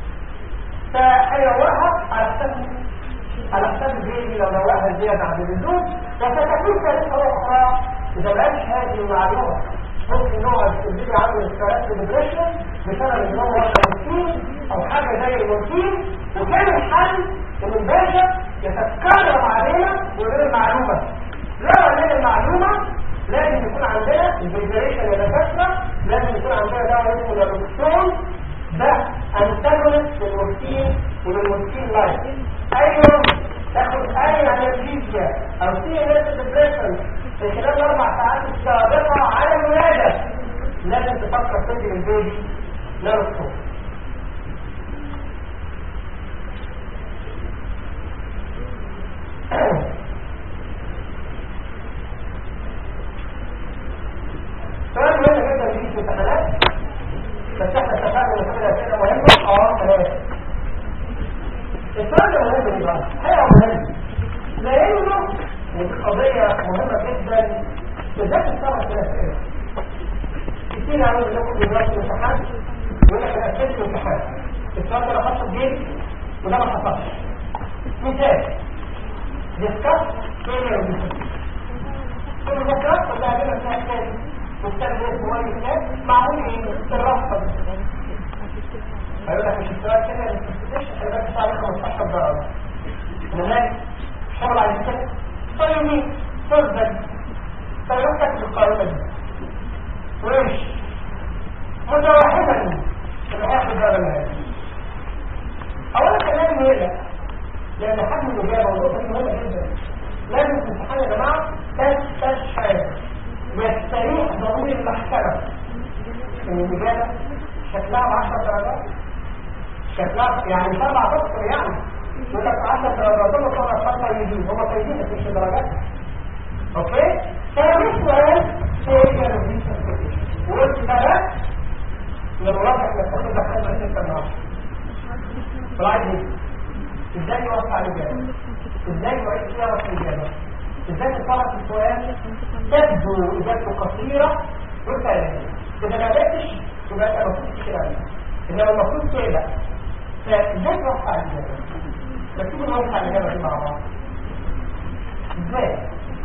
فهيروقها على حساب على حساب البيبي لو روقها زياده عن اللزوم وستكون كارثه اخرى اذا بقاش هذه المعلومه ممكن هو البيبي عنده ستريس ديبريشن بسبب ان هو مورفين او حاجه زي المورفين وكان الحل ان الباشا يتكرر علينا وغير المعلومه لو عندنا المعلومه لازم يكون عندنا الفيجريشن الدكاتره لازم يكون عندنا دواء اسمه الروكسون ده انتاجونست للمورفين وللمورفين لايف ايوه تاخد اي انرجيزيا او سي ان اس ديبريشن في خلال الاربع ساعات السابقه على الولاده لازم تفكر تدي للبيبي نيروكسون سؤال مهم جدا في الامتحانات بس احنا اتفقنا ان كل الاسئله مهمه اه ثلاثه السؤال ده مهم ليه بقى؟ حقيقه مهم لانه ودي قضيه مهمه جدا بالذات السبع الاسئله كتير قوي بناخد دلوقتي الامتحان يقول لك انا اسئله الامتحان السؤال ده انا حاطه في جيبي وده ما حصلش مثال discuss failure of decision كل المذكرات كلها كده فيها كتاب مستخدم اسمه اي كتاب معمول ايه؟ الرفض هيقول لك مش السؤال كده الانفستيشن هيقول لك عليه 15 درجه هناك شغل على الكتاب طيب مين؟ تفضل فيروح كاتب القائمه دي ويمش متوحدا في الاخر درجه النهائيه اولا كلام يقلق لان حجم الاجابه والنقطه دي مهمه جدا لازم في الامتحان يا جماعه تستشعر يستريح ضمير المحكمه ان الاجابه شكلها ب 10 درجات شكلها يعني سبع تذكر يعني يقول لك 10 درجات هم طبعا خطا يجيب هم طيبين بس مش درجات اوكي ثاني سؤال سيجر وقلت بقى للمراجع انك تاخد لك خدمه انت النهارده طلعت ازاي يوقع الاجابه ازاي يعيد يعرف الاجابه ازاي تتصرف في السؤال تبدو اجابته قصيره وسهله اذا ما قدرتش يبقى انت المفروض تشيل عليها انما المفروض تقلق فازاي توقع الاجابه بس تيجي نوقع الاجابه دي مع بعض ازاي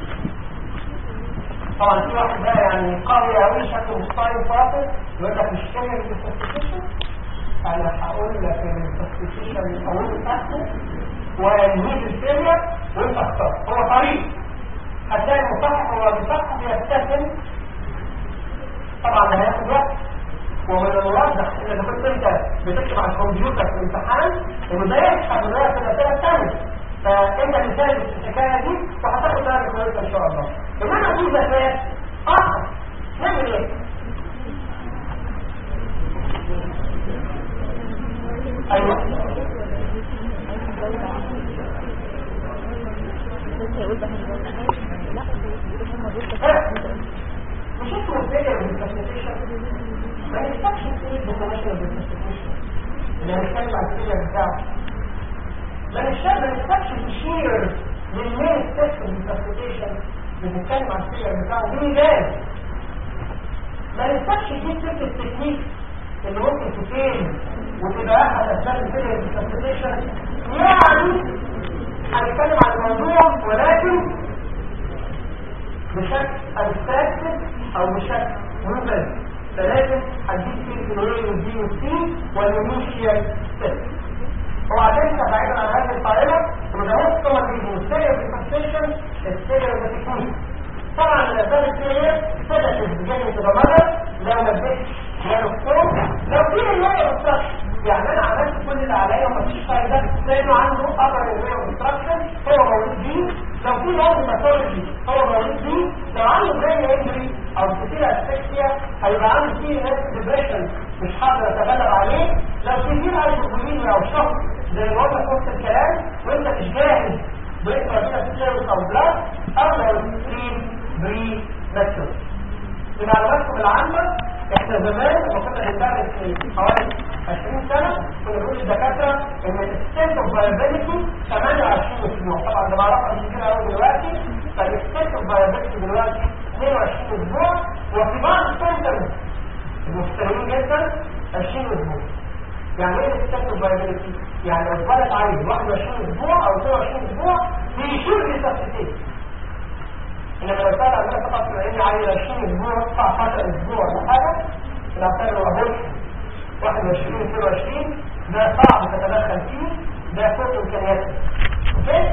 طبعا في واحد بقى يعني قوي قوي شكله مش طايق فاصل يقول لك مش فاهم الكونستيتيوشن انا هقول لك الكونستيتيوشن من اوله لاخره وينهي الفيلير وانت اختار هو طريق هتلاقي المصحح هو بيصحح يستسلم طبعا ده هياخد وقت ومن الواضح ان اذا كنت انت بتكتب على الكمبيوتر في الامتحان انه ده يسحب الورقه في الاسئله الثانيه في ذكاء اخر نعمل ايه ايوه مش اسمه الفكر بالكونستيتيوشن ما نفتحش السيد بكونستيتيوشن بالكونستيتيوشن اللي هنتكلم عن السيد بتاعه ما نشتغل ما نفتحش الشير للمين سيستم بالكونستيتيوشن بنتكلم عن السيد بتاعه دي جاز ما نفتحش دي ست التكنيك اللي ممكن تفين وتبقى احد اسباب الفيلير بالكونستيتيوشن يعني هنتكلم عن الموضوع ولكن بشكل abstracted او بشكل مباشر فلازم هديك فيه الوين والدي والسي والانيشيال ستيب وبعدين بعيدا عن هذه القائمه وده طبعا بيجي السيريال ريكونستيشن السيريال تكنيك طبعا الاسباب السيريال سيداتيف بجانب تتمرر لو ما اديتش لو الصوت لو في الوقت الصح يعني انا عملت كل اللي عليا ومفيش فايده لانه عنده ابر انستراكشن هو مولود بيه لو في نوع ماتولوجي هو مولود بيه لو عنده برين انجري او كتير اسفكسيا هيبقى عنده فيه ناس ديبريشن مش هقدر اتغلب عليه لو في فيه هايبوكوليميا او شوك زي ما قلنا في وسط الكلام وانت مش جاهز بريك مدينة سيروس او بلاس او لو ستريم بري ماتشور من معلوماتكم العامة احنا زمان لما كنا بندرس في حوالي 20 سنة كنا بنقول للدكاترة ان الاكستنت اوف فايبيليتي 28 اسبوع طبعا ده مع رقم كبير قوي دلوقتي فالاكستنت اوف فايبيليتي دلوقتي 22 اسبوع وفي بعض السنترز المستهين جدا 20 اسبوع يعني ايه الاكستنت اوف فايبيليتي؟ يعني لو اتولد عيل 21 اسبوع او 22 اسبوع بيشير ريسبتيتيف انما لو كان عندنا فقط العين عيل 20 اسبوع 19 اسبوع ولا حاجه لو كان الوهوش 21 22 ده صعب تتدخل فيه ده فوق امكانياته اوكي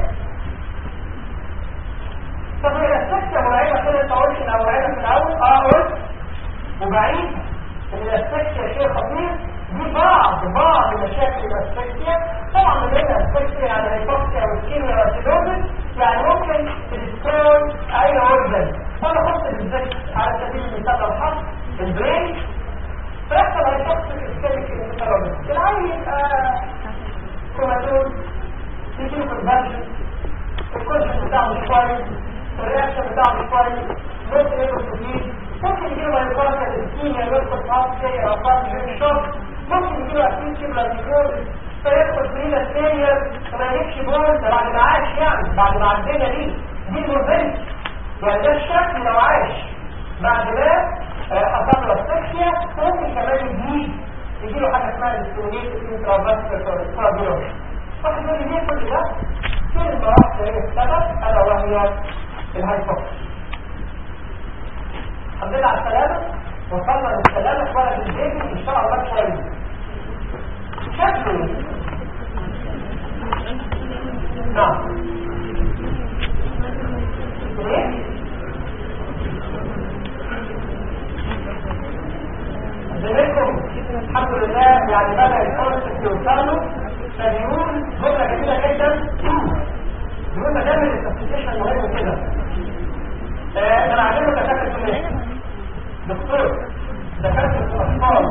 طب هي السكه مرعبه كده انت قلت انها مرعبه في الاول اه قلت وبعيد ان الاسفكسيا شيء خطير دي بعض بعض مشاكل الاسفكسيا طبعا من بين الاسفكسيا يعني هيبوكسيا والكيميا والسيدوزس يعني ممكن تدسترون اي اورجن فانا احط بالذات على سبيل المثال لو حط البرين فيحصل هيبوكسيك اسكيميك انترابيس العين يبقى كوماتوز يجيله كونفرجن الكونشن بتاعه مش كويس الرياكشن بتاعه مش كويس ممكن يبقى كتير ممكن يجيله هيبوكسيك الاسكيميا يدخل فاضي زي اوقات غير شوك ممكن يجيله اكيد كبلة نيكروزس فيدخل فرينا سيريال وما يجيبش بول ده بعد ما عاش يعني بعد ما عدينا دي دي الموربيلتي يعني ده الشكل لو عاش بعد ما حصل له اسفكسيا ممكن كمان يجيب يجي له حاجه اسمها الاستونيت انترافاسكولار واحد يقول لي ليه كل ده؟ كلمه واحده هي السبب الا وهي الهايبوكسيا الحمد لله على السلامه وصلنا للسلامه ولد البيبي ان شاء الله كويس شكله نعم ايه زميلكم الحمد لله يعني بدأ الكونسبت يوصل له فبيقول جملة جميلة جدا بيقول ما دام الاسبستيشن مهم كده آه، انا عاجبني دكاتره الناس دكتور دكاتره الاطفال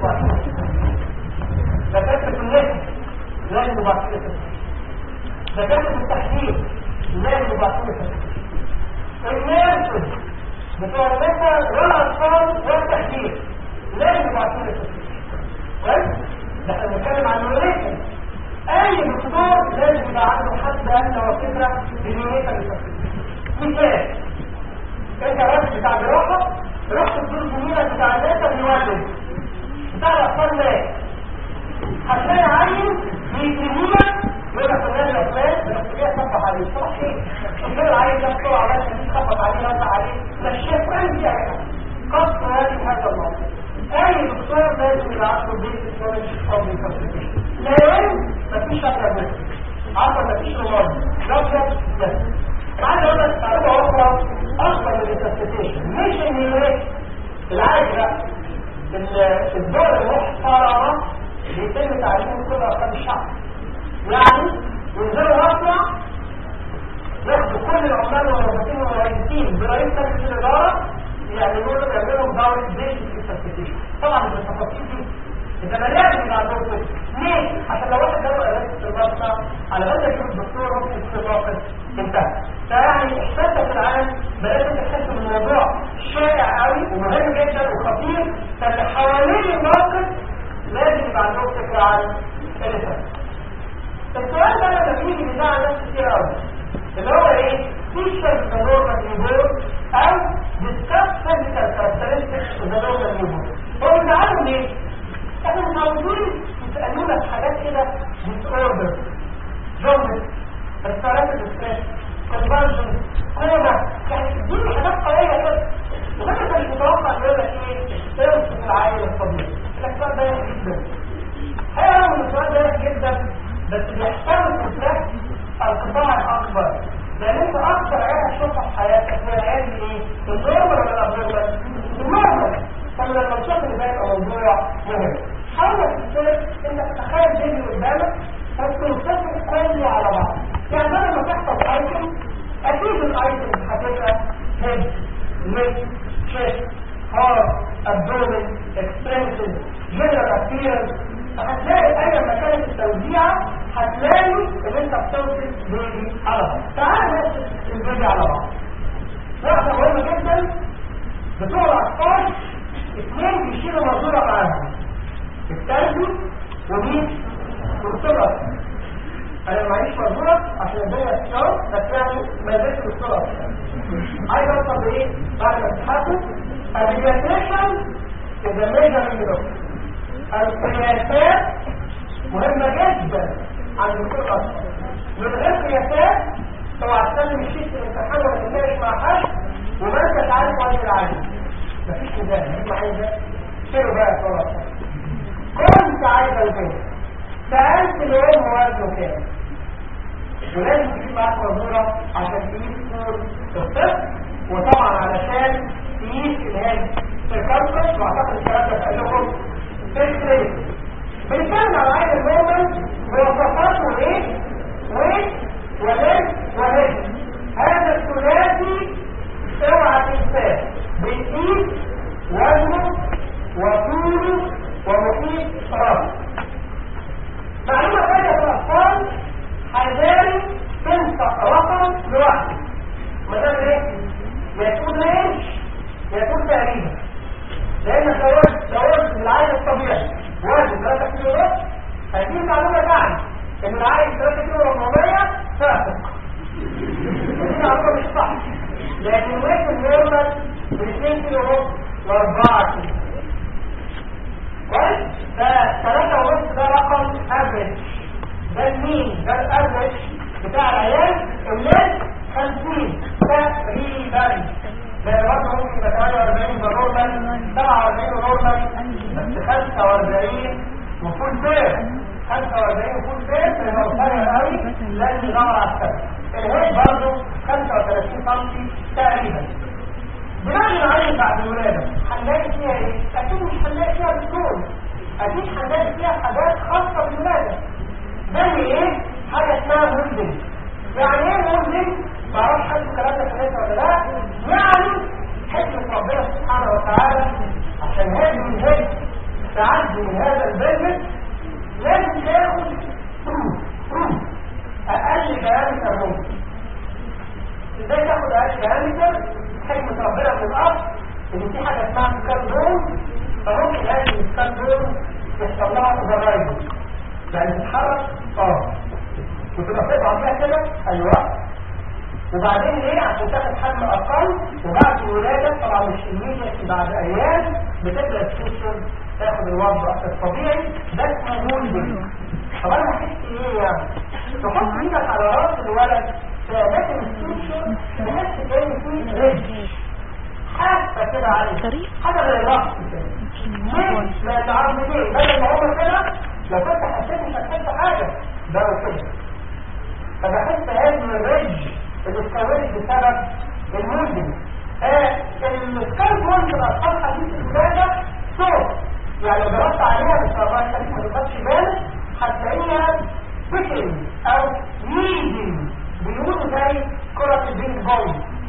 دكاتره الناس لازم يبعثوا دكاتره التحليل لازم يبعثوا الناس بتوع الناس والاطفال والتحليل لازم يبعثوا كويس ده احنا بنتكلم عن النوريشن اي دكتور لازم يبقى عنده حد ادنى وفكره بالنوريشن مثال انت راجل بتاع جراحه رحت تزور الجميله بتاع الناس بيولد بتاع الاطفال مات هتلاقي عيل بيترميلك يقول لك الناس يا فلان الاختبار خبط عليه صح ايه؟ الشغل العيل ده بسرعه على خبط عليه رد عليه لا الشيخ فاهم دي قصد هذه هذا الموضوع اي دكتور لازم يبقى عنده بيت نولج او كونسلتيشن لان مفيش اكتر منه عارفه مفيش رماد لفظ بس عايز اقول لك معلومه اخرى اكبر من الكونسلتيشن مش ان ايه العادي لا الدول المحترمه بيتم تعليم كل افراد الشعب يعني ينزلوا مصنع ياخدوا كل العمال والموظفين والرئيسين برئيس يستخدم الاداره يعني يقول لهم يعملوا دورة بيت في التفتيش طبعا مش التفاصيل دي انت ما لازم يبقى عندهم كده ليه؟ عشان لو واحد جاله قرايه في البطنه على بال ما يشوف الدكتور ممكن يكون الواقع انتهى فيعني احساسك العام بقيت تحس ان الموضوع شائع قوي ومهم جدا وخطير فاللي حوالين الموقف لازم يبقى عندهم فكره عن الاساس السؤال ده لما بيجي بيزعل ناس كتير قوي اللي هو ايه؟ features the normal newborn او discuss physical characteristics of the normal newborn هو بيزعلوا ليه؟ احنا متعودين يسألونا في حاجات كده disorder جملة رسالات الستريس conversion كوما يعني دي حاجات قوية كده وما انت مش متوقع يقول لك ايه اوصف العائل الطبيعي السؤال ده جدا هي من السؤال ده جدا بس بيحتوي في الفهم القطاع الاكبر لان انت اكثر عيال هتشوفها في حياتك هي العيال دي ايه؟ النورمال ولا الابنورمال؟ النورمال فمن المنشط اللي ده يبقى موضوع مهم حاول تفتكر انك تتخيل فيديو قدامك وتنفصل كله على بعض يعني بدل ما تحفظ ايتم اكيد الايتم هتبقى هيد ليك شيست هارت ابدومن اكستريمتيز جنرال ابيرنس هتلاقي اي مكان التوزيع هتلاقي ان انت بتوصل بيبي على بعض تعال نقسم البيبي على بعض واحده مهمه جدا بتوع الاطفال اثنين بيشيلوا مزوره معاهم التالتي ومين والصغر انا معيش مزوره عشان الدنيا تشتغل بس يعني ما زلت بالصغر عايز اوصل بايه بعد ما تتحسن الريلاتيشن اذا ميجر من القياسات مهمة جدا عند كل أطفال من غير قياسات طبعا تسلم الشيء في الامتحان ولا تتناقش مع حد وما انت تعرف وجه العالم مفيش ميزان هم عايزة شيلوا بقى خلاص كنت عايزة البيت سألت اليوم وزنه كام ولازم تجيب معاك مزورة عشان تقيس طول الطفل وطبعا علشان تقيس الهاد سيركمفرنس واعتقد الكلام ده قال لكم في الكريدت بنتكلم على عين النورمال مواصفاته ايه ويت وليس وهيد هذا الثلاثي اوعى تنساه بنقيس وزنه وطوله ومحيط راسه معلومه ثانيه في الاطفال حذاري تنسق رقم لوحده ما دام ايه يا تقول رينج يا تقول تقريبا لان الزواج زواج العين الطبيعي وزن 3 كيلو ونص هذه المعلومه تعني ان العين 3 كيلو و400 فاسق ودي معلومه مش صح لكن وزن النورمال من 2 كيلو ونص ل 4 كيلو كويس ده 3 ونص ده رقم افريج ده المين ده الافريج بتاع العيال الليل 50 تقريبا ده برضه ممكن يبقى 48 نورمال 47 نورمال بس 45 وفول بير 45 وفول بير في الفرق قوي لازم يدور على السبب الهيد برضه 35 سم تقريبا بنعمل عين بعد الولاده هنلاقي فيها ايه؟ اكيد مش هنلاقي فيها بالكون اكيد هنلاقي فيها حاجات خاصه بالولاده زي ايه؟ حاجه اسمها مولدنج يعني ايه مولدنج؟ معرفش حد الكلام ده سمعته ولا لا يعني حكمة ربنا سبحانه وتعالى عشان هذه الهيد تعدي من هذا البلد لازم تاخد اقل ديامتر ممكن ازاي تاخد اقل ديامتر حكمة ربنا في الارض ان في حاجة اسمها سكالدون فممكن هذه السكالدون يحصل لها اوفرايد يعني تتحرك اه وتبقى تقطع فيها كده ايوه وبعدين ليه عشان تاخد حجم اقل وبعد الولاده طبعا مش الميديا بعد ايام بتبدا السوشيال تاخد الوضع الطبيعي ده اسمه مولدنج طب انا هحس ايه يعني تحط ايدك على راس الولد في اماكن السوشيال تحس كان في ريج حاسه كده عليه حاجه زي الرقص كده ليه؟ لان عظمتين بدل ما هما كده لو كنت حسيت مش هتحس حاجه ده كده فبحس هذه الريج الاستوارد بسبب المولدنج السكاي بول في الاطفال حديث الولاده صوت يعني لو ضربت عليها بس الله يخليك ما تاخدش بالك هتلاقيها بيكنج او ميدنج بيقولوا زي كرة البينج بول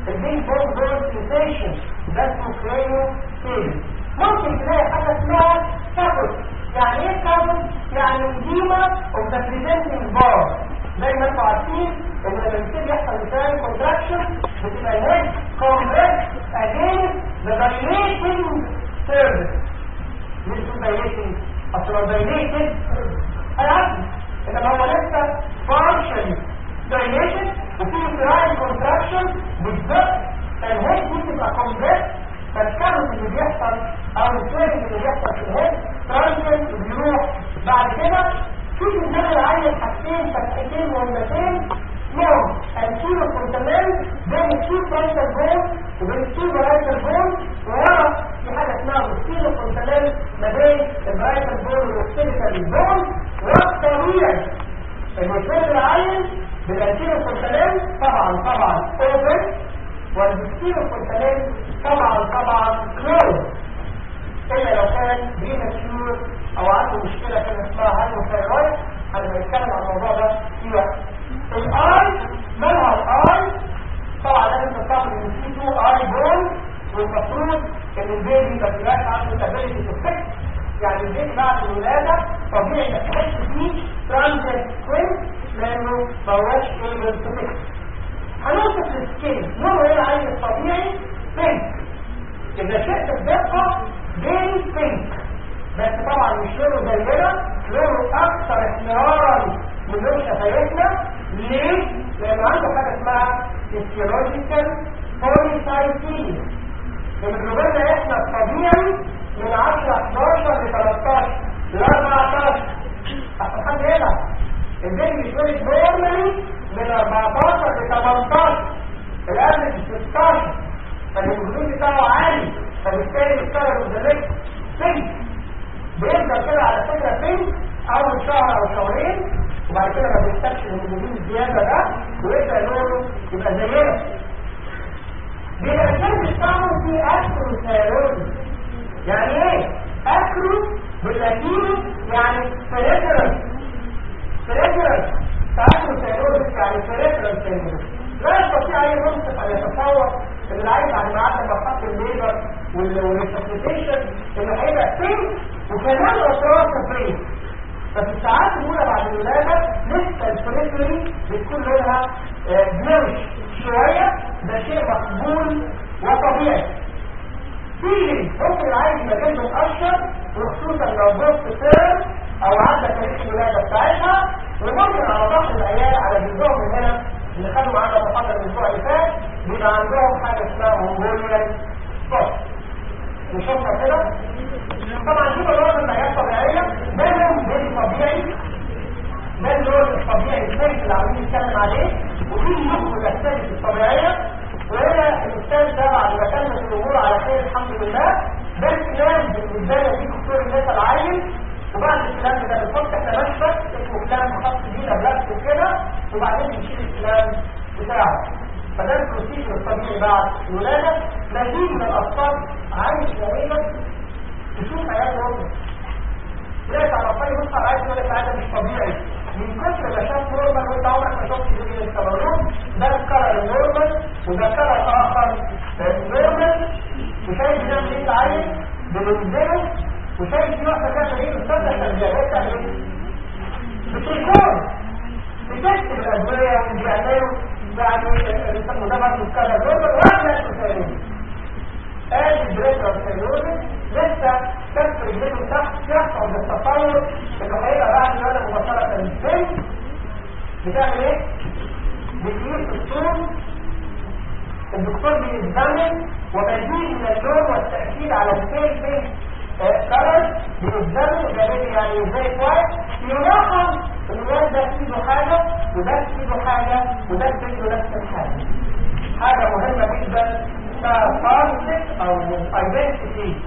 البين بون بون سنسيشن ده اسمه كرينو فيل ممكن تلاقي حاجه اسمها كابوت يعني ايه كابوت يعني الديما اوف ذا بريزنتنج بار زي ما انتم عارفين ان لما بيبتدي يحصل مثال كونتراكشن بتبقى الهيد كونفرت اجينست ذا دايليتنج سيرفيس مش دايليتنج اصل دايليتنج العكس انما هو لسه partially dilated وفي فرايل كونتراكشن بالظبط الهيد دي تبقى كونفرت فالكابوت اللي بيحصل او السيرفيس اللي بيحصل في الهيد ترانزيت بيروح بعد كده شوف الدم العين حاجتين فتحتين مهمتين اسمهم الكيلو كونتمنت بين الكيلو فرانتال بون وبين الكيلو برايتال بون وورا في حاجه اسمها الكيلو كونتمنت ما بين البرايتال بون والاوكسيديتال بون والطبيعي المشوار العين بالكيلو كونتمنت طبعا طبعا اوبن والكيلو كونتمنت طبعا طبعا كلوز الا لو كان بريماتيور او عنده مشكله كان اسمها هايبوثايرويد انا بنتكلم عن الموضوع ده في وقت الاي مالها الاي طبعا لازم تستعمل ان في تو اي بون والمفروض ان البيبي ما بيبقاش عنده ابيلتي تو فيكس يعني البيبي بعد الولاده طبيعي انك تحس فيه ترانزيت كوين لانه ما هوش ايبل تو فيكس هنوصف للسكين لونه ايه العين الطبيعي بينك اذا شئت الدقه بين بينك بس طبعا مش لونه زينا لونه اكثر احمرارا من لون شفايفنا ليه؟ لان عنده حاجه اسمها فيسيولوجيكال بوليسايتيميا الجلوبين احنا الطبيعي من 10 11 ل 13 ل 14 عشان حد يلعب البيبي بيتولد نورمالي من 14 ل 18 الافرج 16 فالهيموجلوبين بتاعه عالي فبالتالي بيشتغل قدامك بينك بيفضل كده على فكره بينك اول شهر او شهرين وبعد كده ما بيحتاجش الهيموجلوبين الزياده ده ويبدا لونه يبقى زينا بيبقى الشمس بتاعه في اكرو ثيرويد يعني ايه اكرو باللاتيني يعني فريجرال فريجرال تاكرو ثيرويد يعني فريجرال ثيرويد لا يستطيع اي منصف ان يتصور ان العين بعد ما عدى مرحله الليبر والريسبتيشن انه هيبقى بينك وكمان اطراف بريك ففي الساعات الاولى بعد الولاده لسه الفريكري بتكون لونها بلوش شويه ده شيء مقبول وطبيعي فيلينج ممكن العين يبقى جلده مقشر وخصوصا لو بوست سير او عدى تاريخ الولاده بتاعتها وممكن على ظهر العيال على جلدهم من هنا اللي خدوا معانا محاضره الاسبوع اللي فات بيبقى عندهم حاجه اسمها هوموليان سبوت نشوفها كده طبعا دي مجرد العيال طبيعيه ده لون بيبي طبيعي ده اللون الطبيعي الثالث اللي عاوزين نتكلم عليه وفي النقطه الثالث الطبيعيه وهنا الاستاذ ده بعد ما كمل الامور على خير الحمد لله ده الكلام بالنسبه لي في دكتور الناس العين وبعد الكلام ده بنحط احنا مشبك اسمه كلام خاص بينا بلاستيك كده وبعدين بنشيل الكلام بتاعه فده البروسيجر الطبيعي بعد الولاده مزيد من الاطفال عايش تقريبا تشوف حياته امه لقيت على الاطفال يبص على عايش يقول لك هذا مش طبيعي من كتر ما شاف نورمال وانت عمرك ما شفت زي الكاميرون ده الكلر النورمال وده كلر اخر نورمال وشايف بنعمل ايه عايز بننزله وشايف في واحده كده ايه بتصدق تربيه بتعمل ايه؟ بتكون بتكتب الادويه وبيعملوا يعني بيسموا ده برضه الكلر نورمال ولا تسالوني قال الدريتر السيلوزي لسه كف رجليه تحت يحصل بالتطور انه هيبقى بعد الولاده مباشره الفيلم بتعمل ايه؟ بتقيس الطول الدكتور بيتزمن ومزيد من اللون والتأكيد على الفيل فيل كلر بيتزمن وجانبي يعني ازاي كويس يلاحظ الولاد ده في ايده حاجه وده في ايده حاجه وده في ايده نفس الحاجه حاجه مهمه جدا اسمها فارسك او ايدنتيتي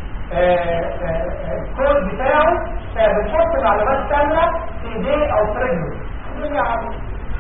الكود بتاعه بتحط معلومات كامله في ايديه او في رجله يعني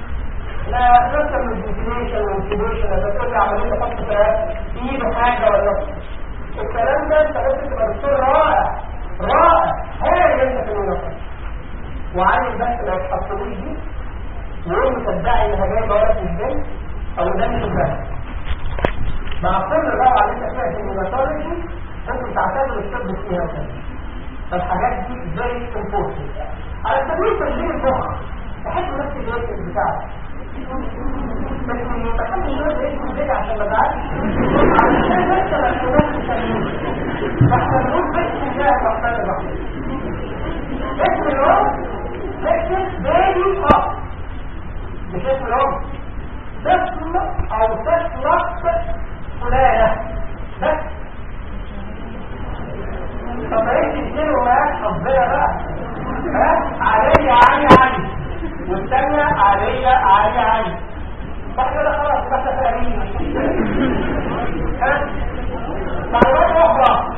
لا نفس الفنتيليشن والانتيبيشن لما تقول لي عمليه تحط في ايده حاجه ولا الكلام ده انت لازم تبقى دكتور رائع رائع هاي انت في المنطقه وعايز بس ما يتحطلوش دي ويقول له تدعي انها جايبه ولد من البنت او ده من البنت مع كل الروعه اللي انت فيها في النيماتولوجي ممكن تعتبر الطب فيها وكذا فالحاجات دي فيري امبورتنت على سبيل تشغيل المخ تحس نفس الوقت بتاعك بس ما تخليش الوقت يكون كده عشان ما تزعلش علشان بس الاشخاص تسميه احنا نقول بس ده المقصد الوحيد اسم الام اسم بيبي اب مش اسم الام طفل او طفلة فلانة بس طب ايش تشتروا معاك ربنا بقى ها علي علي علي والثانية علي علي علي صح كده خلاص بس تقريبا ها معلومات اخرى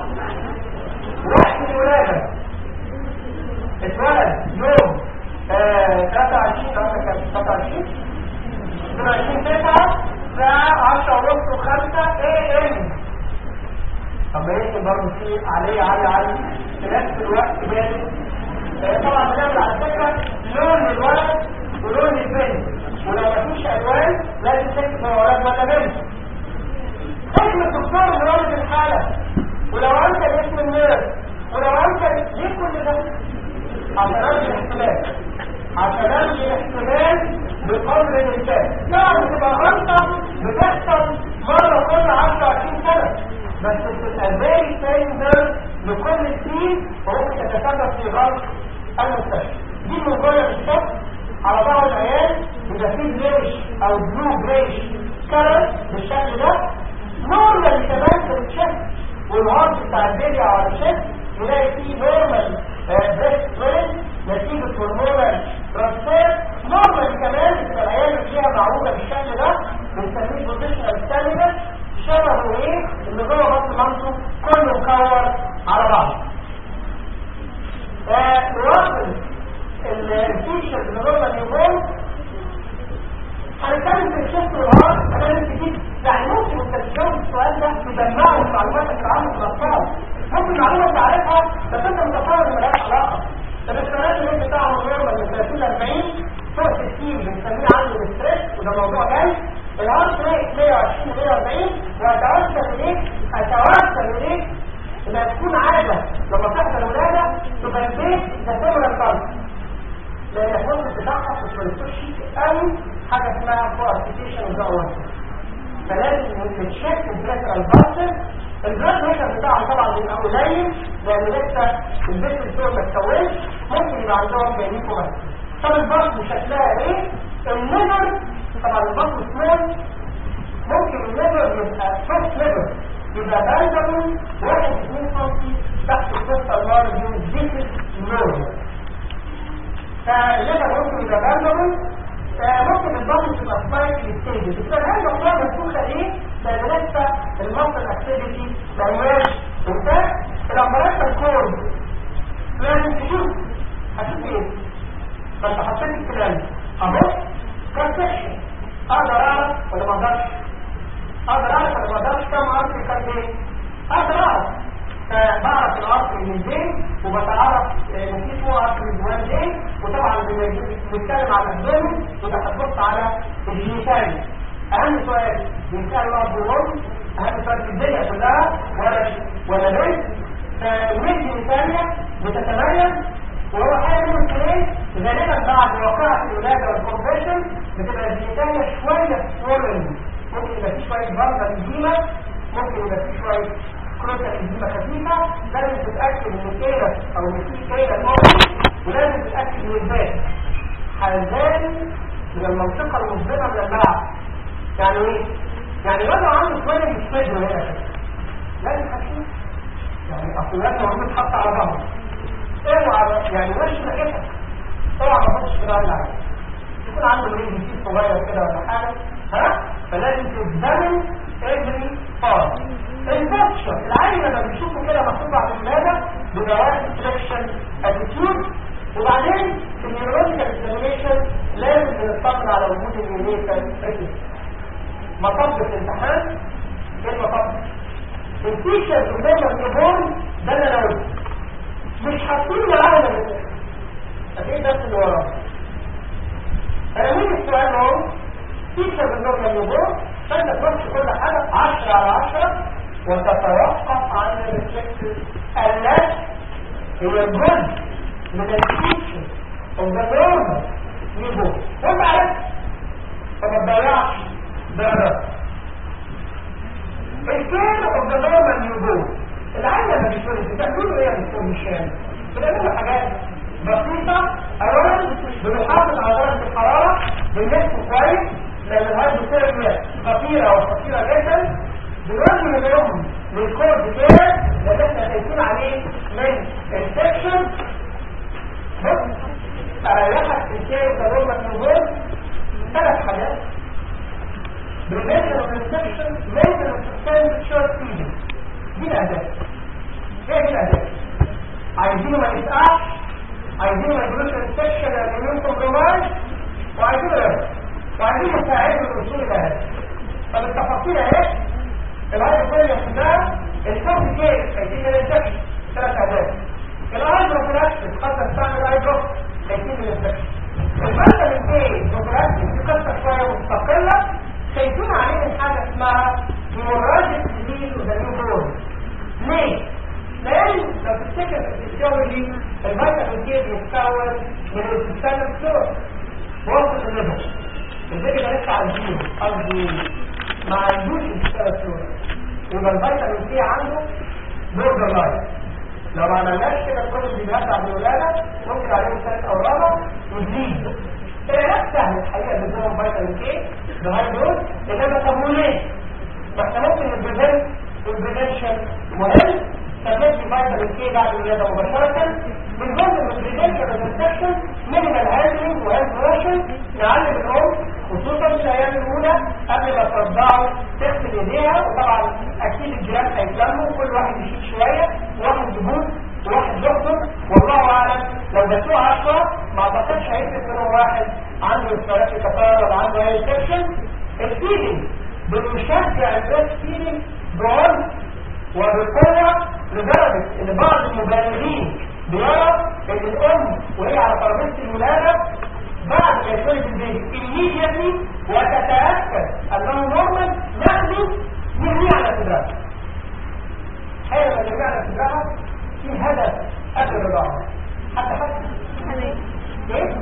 وقت الولادة اتولد يوم 23 لو كان 23 22 9 الساعة 10 ونص و5 اي ام طب يمكن برضه في عليه علي علي في نفس الوقت بارد طبعا بنعمل على فكرة لون الولد ولون البنت ولو مفيش الوان لازم تكتب هو ولد ولا بنت اسم الدكتور اللي ولد الحالة ولو انت اسم النيرس ولو انت ليه كل ده عشان ارجي الاحتمال عشان ارجي الاحتمال بقدر الانسان يعني تبقى غلطة بتحصل مرة كل 10 سنة بس بتبقى فيري تندر لكل سنين وممكن تتسبب في غلط المستشفى دي مجرد الشك على بعض العيال يبقى فيه جريش او بلو جريش كلر بالشكل ده نورمال كمان في الشك والهارت بتاع البيبي على الشك يلاقي فيه نورمال بريست ريت نتيجة هرمونال ترانسفير نورمال كمان بتبقى العيال اللي فيها معروفة بالشكل ده بنسميه بوزيشنال ستامينس شبهه ايه اللي جوه بطن مامته كله مكور على بعض نواصل الفيشرز اللي جوه النيوبون هنتكلم في الشفت والهارت كمان كتير يعني ممكن انت تجاوب السؤال ده تجمعه في معلوماتك العامة في الاطفال ممكن معلومة تعرفها بس انت متصور ان ملهاش علاقة طب السؤالات اللي انت بتاعهم نورمال من 30 ل 40 فوق 60 بنسميه عنده ستريس وده موضوع جاي الهارت ريت 120 140 واتوسل اليك اتوسل اليك انها تكون عادة لما تحصل ولادة تبقى البيت تسمى القلب لان الحكم بتاعها في الكونستيوشن قوي حاجة اسمها كوارتيشن وزاوات فلازم نتشيك البريشر الباطن البلاد بريشر بتاعهم طبعا بيبقى قليل لان لسه البيت الدور ما اتكونش ممكن يبقى عندهم جايين كويس طب البطن شكلها ايه؟ الليفر طبعا البطن سمول ممكن الليفر يبقى فيرست ليفر يبقى بلدبل واحد اثنين سنتي تحت القصة المارجن ديكس نورمال فالليفر ممكن يبقى بلدبل ممكن الضغط تبقى سلايتلي ستيجز بس هل الموضوع مفتوحه ليه؟ لان لسه المصل اكتيفيتي ما هواش انت لما رحت الكود لازم تشوف هتشوف ايه؟ فانت حطيت الكلام اهو كونسبشن اقدر اعرف ولا ما اقدرش؟ اقدر اعرف ولا ما اقدرش كم عرض كان ايه؟ اقدر اعرف فبعرف العصر من الزين وبتعرف ان في فوق عصر من جوان زين وطبعا بنتكلم على الزوم وتحدثت على الجينيتالي اهم سؤال بنتكلم الاب والام اهم سؤال في الدنيا كلها ولا ولا بنت فالجينيتاليا بتتميز وهو حاجه من الاثنين غالبا بعد وقائع الولاده والكونفشن بتبقى الجينيتاليا شويه سورن ممكن يبقى في شويه برضه الجيمه ممكن يبقى في شويه كروتا الجيمه خفيفه لازم تتاكد ان الكيله او ان في كيله موجود ولازم تتاكد من الباقي حلزان من المنطقه المظلمه من الملعب يعني ايه؟ يعني الوضع عنده شويه مش فاهم هنا لازم هتشوف يعني اصل لازم موجود حتى على ظهره اوعى يعني وش ناحيتك اوعى ما تحطش كده ولا حاجه يكون عنده مريض جديد صغير كده ولا حاجه ها فلازم تتزمن every part الفكشن العين لما بيشوفوا كده مكتوب على الولاده بيبقى واحد سلكشن اتيتيود وبعدين في النيورولوجيكال اكزامينيشن لازم نطمن على وجود النيوريكال ريجستر مطب الامتحان ايه المطب الفيشرز قدام الجبون ده اللي انا قلته مش حاطين معانا ايه بس اللي وراه انا مين السؤال اهو تكسب النورمال نيوبورن فانت تمشي كل حاجه 10 على 10 وتتوقف عن الريفلكس التي هي جزء من الفيتشر او ذا نورمال نيوبورن وانت عرفت فما تضيعش درجات الكير اوف ذا نورمال نيوبورن العيله ما بتقولش بتعملوا ايه يا دكتور هشام بنعمل حاجات بسيطه اولا بنحافظ على درجه الحراره بنلف كويس لان الهايبوثيرميا خطيره وخطيره جدا بنوجه اليوم للكود كده لان احنا خايفين عليه من انفكشن بص اريحك في الكير اوف ذا نورمال نيوبورن ثلاث حاجات prevention of infection maintenance of temperature feeding دي الأهداف ايه دي الأهداف عايزينه ما يتقعش عايزينه ما يجيلوش انفكشن يعني اميون كومبرومايز وعايزينه يرد وعايزين نساعده للوصول الى هذا طب التفاصيل اهي الهايدرو كل ده الفورت كيس هيتم الانفكشن ثلاث اهداف الهايدرو بلاستيك قد تستعمل هايدرو هيتم الانفكشن المادة من ايه بروبلاستيك دي قصة شوية مستقلة شايفين عليه حاجة اسمها هيموراجيك ديزيز وذا نيو بورن ليه؟ لأن لو تفتكر في الفسيولوجي الفيتامين كي بيتكون من الانسان السور وسط الليفر البيبي ده لسه عايزينه قصدي ما عندوش الانسان السور يبقى الفيتامين كي عنده بوردر لاين لو ما عملناش كده كل الفيديوهات بعد الولاده ممكن عليهم ثلاث او رابع وتزيد العلاج سهل الحقيقه بدون فيتامين كي بهاي دوز انما طب وليه؟ ما احنا ممكن البريفنت والبريفنشن مهم فبندي فيتامين كي بعد الولاده مباشره من جزء من البريفنشن والانفكشن مينيمال هاندلنج وهاند واشن نعلم الام خصوصا في الايام الاولى قبل ما ترضعوا تغسل ايديها وطبعا اكيد الجيران هيتلموا كل واحد يشيل شويه واحد يبوس وواحد يحضر والله اعلم لو جاتوه 10 ما اعتقدش هيفرق منهم واحد عنده اضطراب كفاره ولا عنده اي انفكشن الفيدنج بنشجع البريست فيدنج بعنف وبقوه لدرجه ان بعض المبالغين بيرى ان الام وهي على ترابيزه الولاده بعد ما يتولد البيبي immediately وتتاكد انه نورمال ناخده نرميه على صدرها حين ما نرميه على صدرها في هدف قبل الرضاعه حتى حتى ايه؟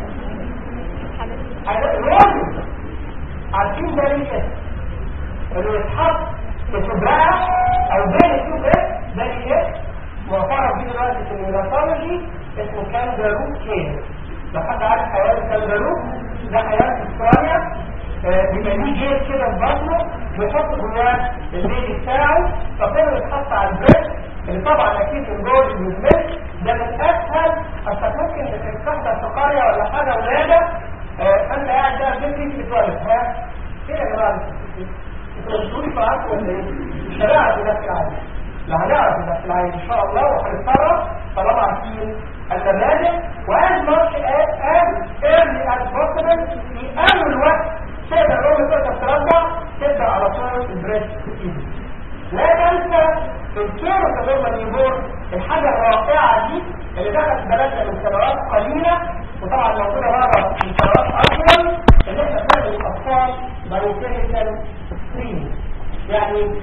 الراجل عارفين ده ليه انه يتحط في صدرها او بين الصدر ده ليه معترف بيه دلوقتي في النيوراتولوجي اسمه كانجارو كير لو حد عارف حيوان الكانجارو ده حيوان في استراليا آه، بيبقى ليه جيب كده في بطنه بيحط جواه البيبي بتاعه فكله يتحط على البريد اللي طبعا اكيد الجول المزمت ده من اسهل اصل ممكن تستخدم في قريه ولا حاجه ولاده آه، فانت قاعد ده البيبي في التواليت ها ايه يا جماعه انتوا مش بتقولي فعلت ولا ايه؟ مش هنعرف ده في العالم لا هنعرف ده في العالم ان شاء الله وهنتصرف طالما عارفين المبادئ وان ماتش as early as possible في اول وقت تقدر الام تقدر ترضع تبدا على طول البريست فيدنج لا تنسى الكير وتدور النيبور الحاجة الرائعة دي اللي دخلت بلدنا من سنوات قليلة وطبعا موجودة بره من سنوات أطول إن احنا بنعمل الأطفال بايوكيميكال سكريننج يعني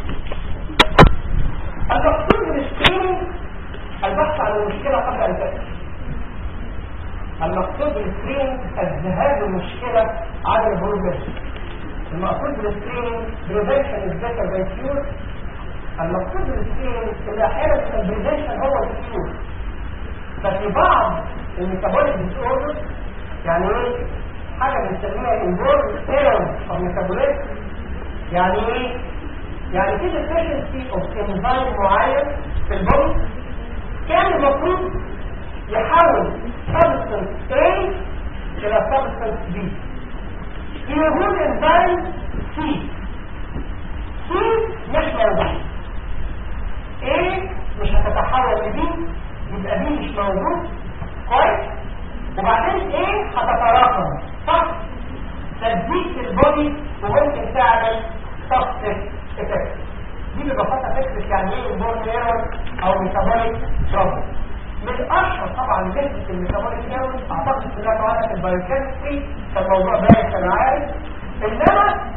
المقصود من السكريننج البحث عن المشكلة قبل أن تأتي المقصود من السكريننج الذهاب للمشكلة عدم الهروب منها المقصود من السكريننج prevention is better than cure المقصود من السكريننج ان احيانا البريفنشن هو الكيور ففي بعض الميتابوليك ديس اوردر يعني ايه حاجه بنسميها انبورن ايرور او ميتابوليك يعني ايه يعني في deficiency اوف انزيم معين في البودي كان المفروض يحول substance A الى substance B في وجود انزيم C C مش موجود ايه مش هتتحول لدي يبقى دي مش موجود كويس وبعدين ايه هتتراكم صح تديك في البودي وممكن تعمل توكسيك افكت دي ببساطه فكره يعني ايه البورن ايرور او ميتابوليك ترابل من اشهر طبعا فكره الميتابوليك ايرور اعتقد انها طبعا في البايوكيمستري كان موضوع بايخ انا عارف انما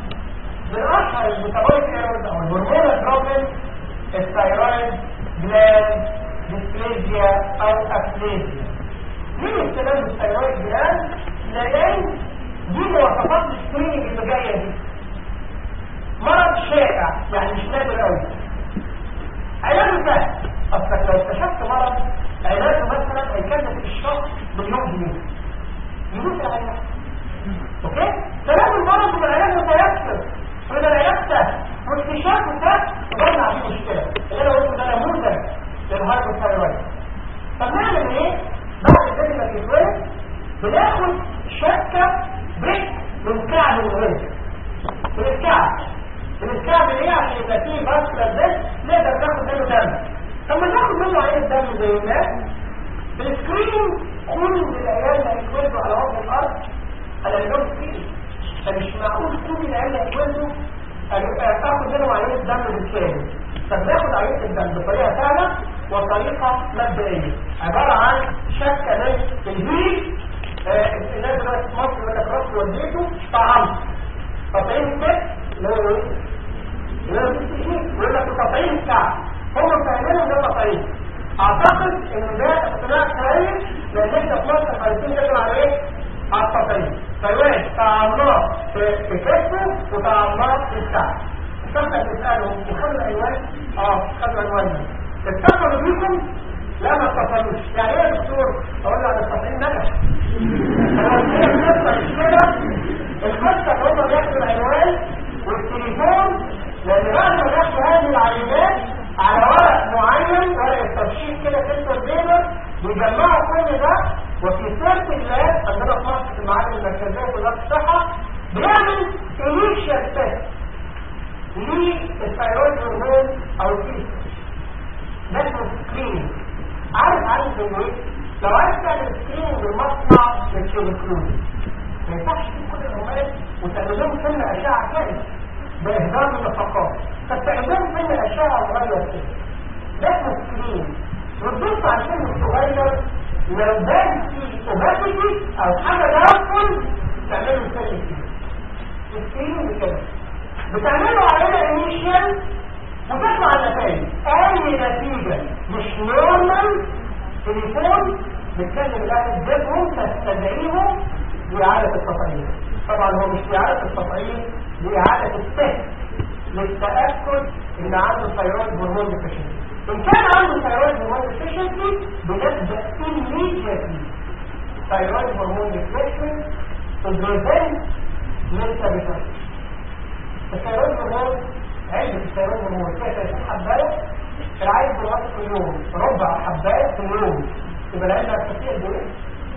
الميتابوليك ايرورز او الهرمونال بروبلم الثايرويد جلاند ديسبليزيا او افليزيا ليه استخدام الثايرويد جلاند لان دي مواصفات السكريننج اللي جايه دي مرض شائع يعني مش نادر قوي علاجه سهل اصلك لو اكتشفت مرض علاجه مثلا هيكلف الشخص مليون جنيه يموت العلاج اوكي فلازم المرض يبقى العلاج متيسر ويبقى العلاج سهل واكتشافه سهل وضعنا عليه مشكله اللي انا قلته ده نموذج للهايبوثايرويد طب نعمل ايه بعد كده ما يتولد بناخد شكه بريك من كعب الولد من الكعب من الكعب ليه عشان يبقى فيه باسكولار بس نقدر ناخد منه دم طب ما ناخد منه عين دم زي الناس بالسكرين كل العيال اللي هيتولدوا على وجه الارض على لهم سكرين فمش معقول كل العيال اللي هيتولدوا تاخد منهم عينة دم بالكامل فبناخد عينة الدم بطريقة سهلة وطريقة مبدئية عبارة عن شكة من الهيل الناس دلوقتي في مصر لما كرست وديته طعمت تطعيم الست اللي هو ايه؟ اللي هو ست شهور يقول لك تطعيم الكعب هم فاهمينهم ده تطعيم اعتقد ان ده اقتناع كويس لان انت في مصر عايزين تدخل على ايه؟ على التطعيم فالواحد طعمناه في في كتفه وطعمناه في الكعب الشخص تسألهم وخدوا العنوان اه خدوا عنوان اتصلوا بيكم لا ما اتصلوش يعني ايه يا دكتور اقول له على التطعيم نجح هو القصه مش كده القصه ان هم بياخدوا العنوان والتليفون لان بعد ما ياخدوا هذه العينات على ورق معين ورق الترشيح كده سنتر بيبر بيجمعوا كل ده وفي سيرة اللاب عندنا في مصر في المعادن المركزية في وزارة الصحة بيعمل انيشال تيست للثايرويد هرمون او الفيس ده اسمه سكرين عارف عارف زي ايه؟ لو عايز تعمل سكرين بالمصنع للكيميكلوز ما ينفعش تجيب كل الهرمونات وتعمل لهم فيلم اشعه كامل باهدار النفقات فتعمل لهم فيلم اشعه صغير كده ده اسمه سكرين وتبص على الفيلم الصغير لو بان فيه اوباسيتي او حاجه داخل تعمله فيلم كده السكرين كده بتعملوا علينا انيشال وتطلع النتائج اي نتيجة مش نورمال تليفون بتكلم الاهل بيتهم تستدعيهم لإعادة التطعيم طبعا هو مش لإعادة التطعيم لإعادة التست للتأكد ان عنده ثيرويد هرمون ديفيشنسي ان كان عنده ثيرويد هرمون ديفيشنسي بنبدأ immediately ثيرويد هرمون ديفيشنسي to prevent mental retardation الثيرويد هرمون علبة الثيرويد هرمون فيها 30 حباية العيل بالوقت في اليوم ربع حباية في اليوم يبقى العلبة هتكفيه قد ايه؟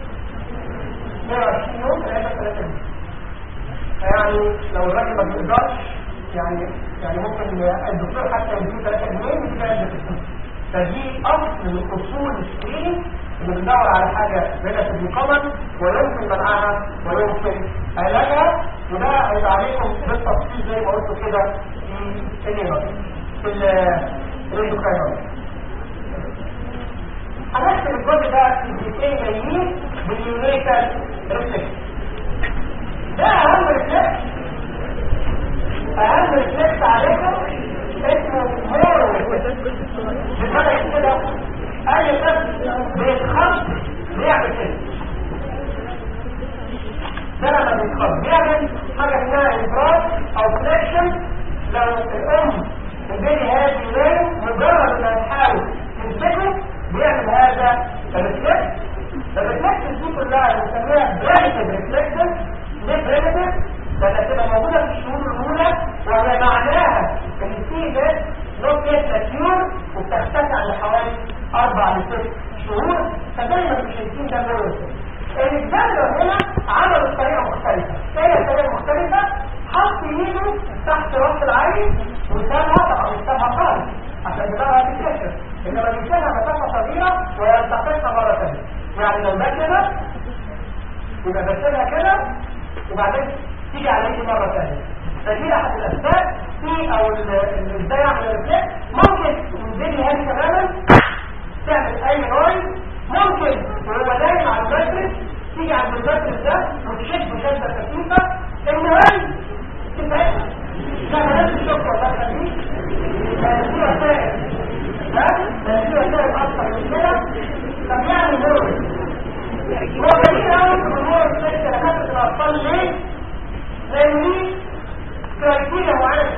120 يوم العلبة 30 يعني لو الراجل ما بيقدرش يعني يعني ممكن الدكتور حتى يديه 3 جنيه يديه علبة الفلوس فدي اصل من اصول السكرين اللي بندور على حاجه ريلاتيفلي كومن ويمكن منعها ويمكن علاجها وده هيبقى عليكم بالتفصيل زي ما قلت كده في النيرون في الاندوكراينولوجي هنحسب الجزء ده في دقيقتين جايين باليونيتال ريفلكس ده اهم ريفلكس اهم ريفلكس عليكم اسمه مورو بمعنى كده اي طفل بيتخض بيعمل كده ده لما بيتخض بيعمل حاجه اسمها انفراد او فليكشن لو الام البيبي هذا ينام مجرد ما تحاول تمسكه بيعمل هذا الريفلكس الريفلكس دي كلها بنسميها بريمتيف ريفلكس ليه بريمتيف؟ لانها تبقى موجوده في الشهور الاولى وهي معناها ان في ناس نوت يت ماتيور وبتختفي على حوالي اربع لست شهور فدايما مش شايفين ده نورس الجدول هنا عملوا بطريقه مختلفه هي الطريقه المختلفه حط ايده تحت راس العين وسابها طبعا مش سابها خالص عشان دماغها تتكسر انما بيسيبها مسافه صغيره ويلتقطها مره ثانيه يعني لو ده كده يبقى بسيبها كده وبعدين تيجي عليه مرة ثانية فدي احد الاسباب في او ازاي اعمل الريفلكس ممكن تنزلي هذه تماما تعمل اي نويز ممكن وهو نايم على المدرس تيجي عند المدرس ده وتشد شده خفيفه المهم تتعب لا بلاش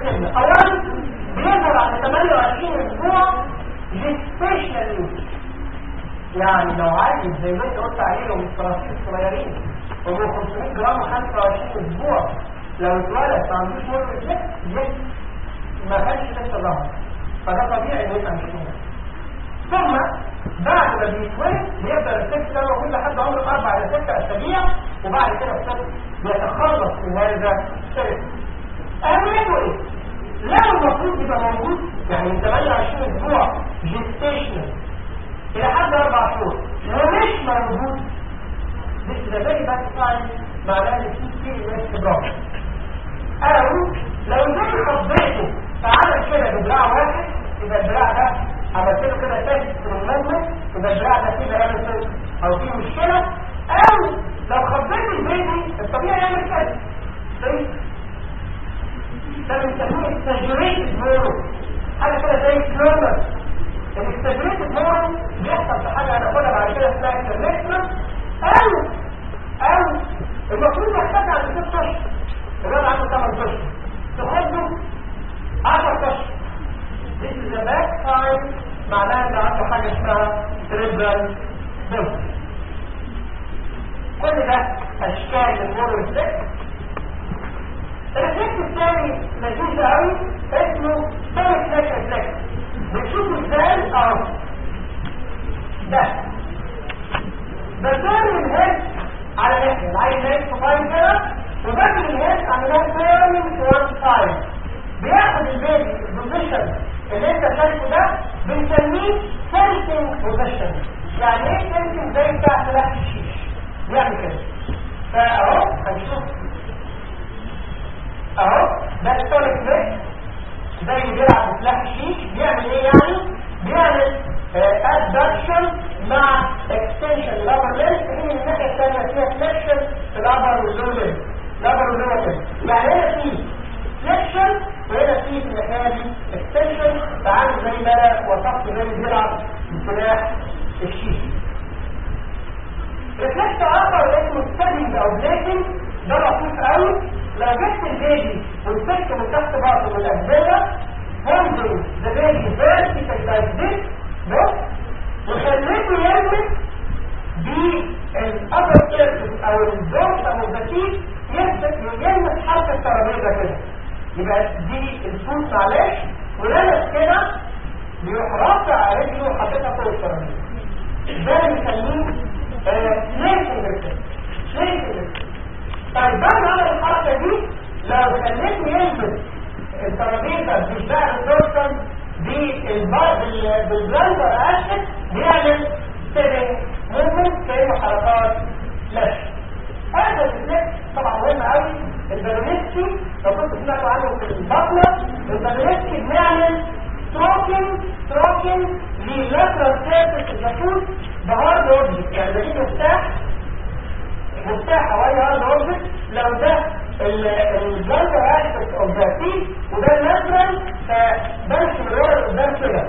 كلمة اولا بيظهر على 28 اسبوع جيستيشنال يوز يعني لو عايز زي ما انت قلت عليهم الصراصير الصغيرين هم 500 جرام 25 اسبوع لو اتولد ما عندوش مرض لسه لسه ما كانش لسه ظهر فده طبيعي ان يبقى مش كده ثم بعد ما بيتولد بيبدا الست ده موجود لحد عمر اربع الى ست اسابيع وبعد كده الست بيتخلص من هذا السلك اهميته ايه؟ لو المفروض يبقى موجود يعني من 28 اسبوع جيستيشنال الى حد اربع شهور ومش موجود مش ده زي بس فعلا معناه ان في في ناس براحه او لو زي خضيته فعمل كده بدراع واحد يبقى الدراع ده عملت له كده تيست في المنزل يبقى الدراع ده فيه بيعمل او فيه مشكله او لو خضيت البيبي الطبيعي يعمل كده زي ده بنسميه اكسجريتد مورو حاجه كده زي كلونر الاكسجريتد مورو بيحصل في حاجه هناخدها بعد كده اسمها انترناشونال او او المفروض يحتاج عند 6 اشهر الولد عنده 8 اشهر تاخد له 10 اشهر This is a back time معناها ان عنده حاجه اسمها cerebral palsy كل ده اشكال المور ريفلكس الريفلكس الثاني لذيذ قوي اسمه ثالث فلاش ريفلكس بتشوفه ازاي اهو ده بسير الهيد على ناحيه العين ناحيه صغير كده وباكل الهيد على ناحيه تيرنينج وان سايد بياخد البيبي البوزيشن اللي انت شايفه ده بنسميه سنسنج بوزيشن يعني ايه سنسنج زي بتاع سلاح الشيش بيعمل كده فاهو هنشوف اهو ده التونيك بريك زي اللي بيلعب بسلاح الشيش بيعمل ايه يعني بيعمل ادكشن مع اكستنشن الابر لينس في الناحيه الثانيه فيها فليكشن في الابر واللور لينس الابر واللور لينس يعني هنا في فليكشن وهنا في في الناحيه دي اكستنشن تعامل زي ما انا وصفت زي اللي بيلعب بسلاح الشيش ريفلكس اخر اسمه ستادنج او بليكنج ده لطيف قوي لو جبت البيبي والسك من تحت بعضه من الاجزاء holding the baby vertical like this بص وخليته يلمس بالابر سيرفس او الدورس او البتيك يلمس حرف الترابيزه كده يبقى دي الفوت معلش ولمس كده بيروح رافع رجله وحاططها فوق الترابيزه ده اللي بنسميه سليشنج سليشنج طيب بعد ما عمل الحركه دي لو خليته يلمس الترابيزه بالباع الدورسال بالبلندر اسف بيعمل سيرنج موفمنت كانه حركات فلاش هذا الريفلكس طبعا مهم قوي البرونيسكي لو كنت سمعتوا عنه في البطنه البرونيسكي بنعمل ستروكينج ستروكينج للاترال سيرفيس الجاسوس بهارد اوبجكت يعني بجيب مفتاح مفتاح او اي هارد اوبجكت لو ده الجلد اسبكت اوف ذا تي وده الناترال فبمشي من ورا لقدام كده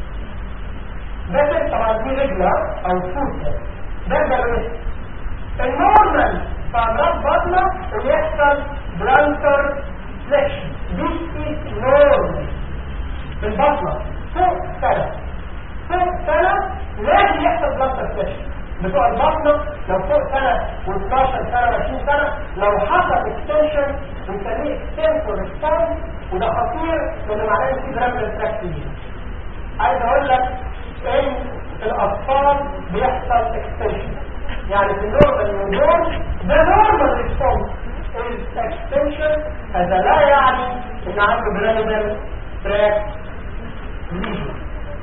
ده طبعا دي رجله او فوت ده البرونيسكي النورمال في امراض بطنه اللي يحصل بلانتر فليكشن This is normal في البطنه فوق سنه فوق سنه لازم يحصل بلانتر فليكشن بتوع البطنه لو فوق سنه و12 سنه و20 سنه لو حصل اكستنشن بنسميه اكستنسور ريسبونس وده خطير لان معناه ان في برامج تراكتيف عايز اقول لك ان الاطفال بيحصل اكستنشن يعني في النورمال نيوبورن ده نورمال ريسبونس الاكستنشن هذا لا يعني ان عنده برامج تراك ليجن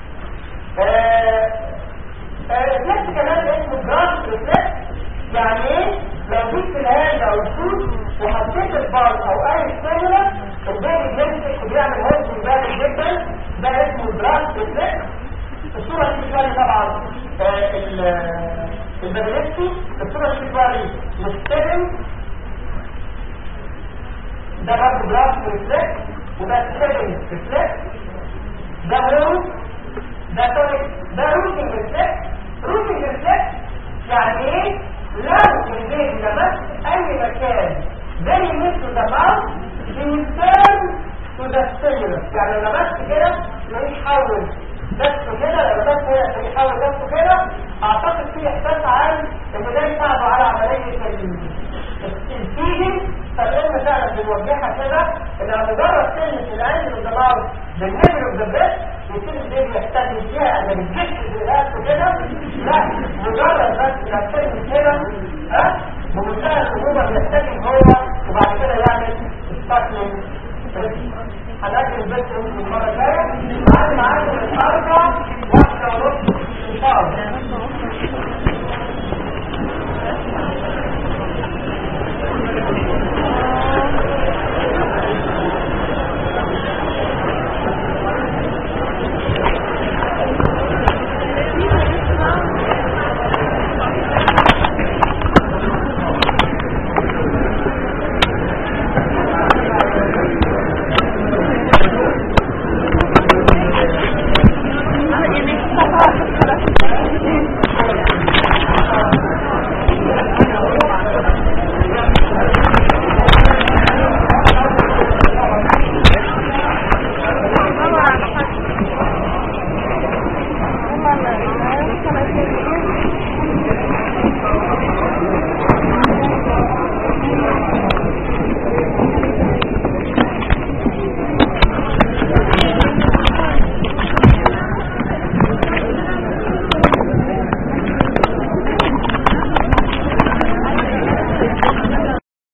الريفلكس كمان اسمه جراس ريفلكس يعني ايه لو جبت الهاند او الفوت وحطيت البار او اي ستيمولا البيبي بيمسك وبيعمل هوز جامد جدا ده اسمه جراس ريفلكس الصوره دي بتوري طبعا البابلكسي الصوره دي بتوري الستيبن ده برضه جراس ريفلكس وده ستيبن ريفلكس ده هو ده تونيك ده روتين ريفلكس روتين ريفلكس يعني ايه لو البيبي لمس اي مكان زي مثل ذا ماوس he will turn to the يحول نفسه كده لما بس هي يحول نفسه كده اعتقد في احساس عام ان ده يساعده على عمليه الفيدنج فالعلم فعلا بنوجهها كده ان على مجرد كلمه العلم والدماغ بالنبل وبالبس يصير البيبي يحتاج فيها ان الجسم بنفسه كده لا مجرد بس انك كلمه كده ها بمنتهى الصعوبه بيحتاج ان هو وبعد كده يعمل ستاكلينج هنأكل البيت من المرة الجاية بعد ما عندنا الأربع واحدة ونص إن شاء الله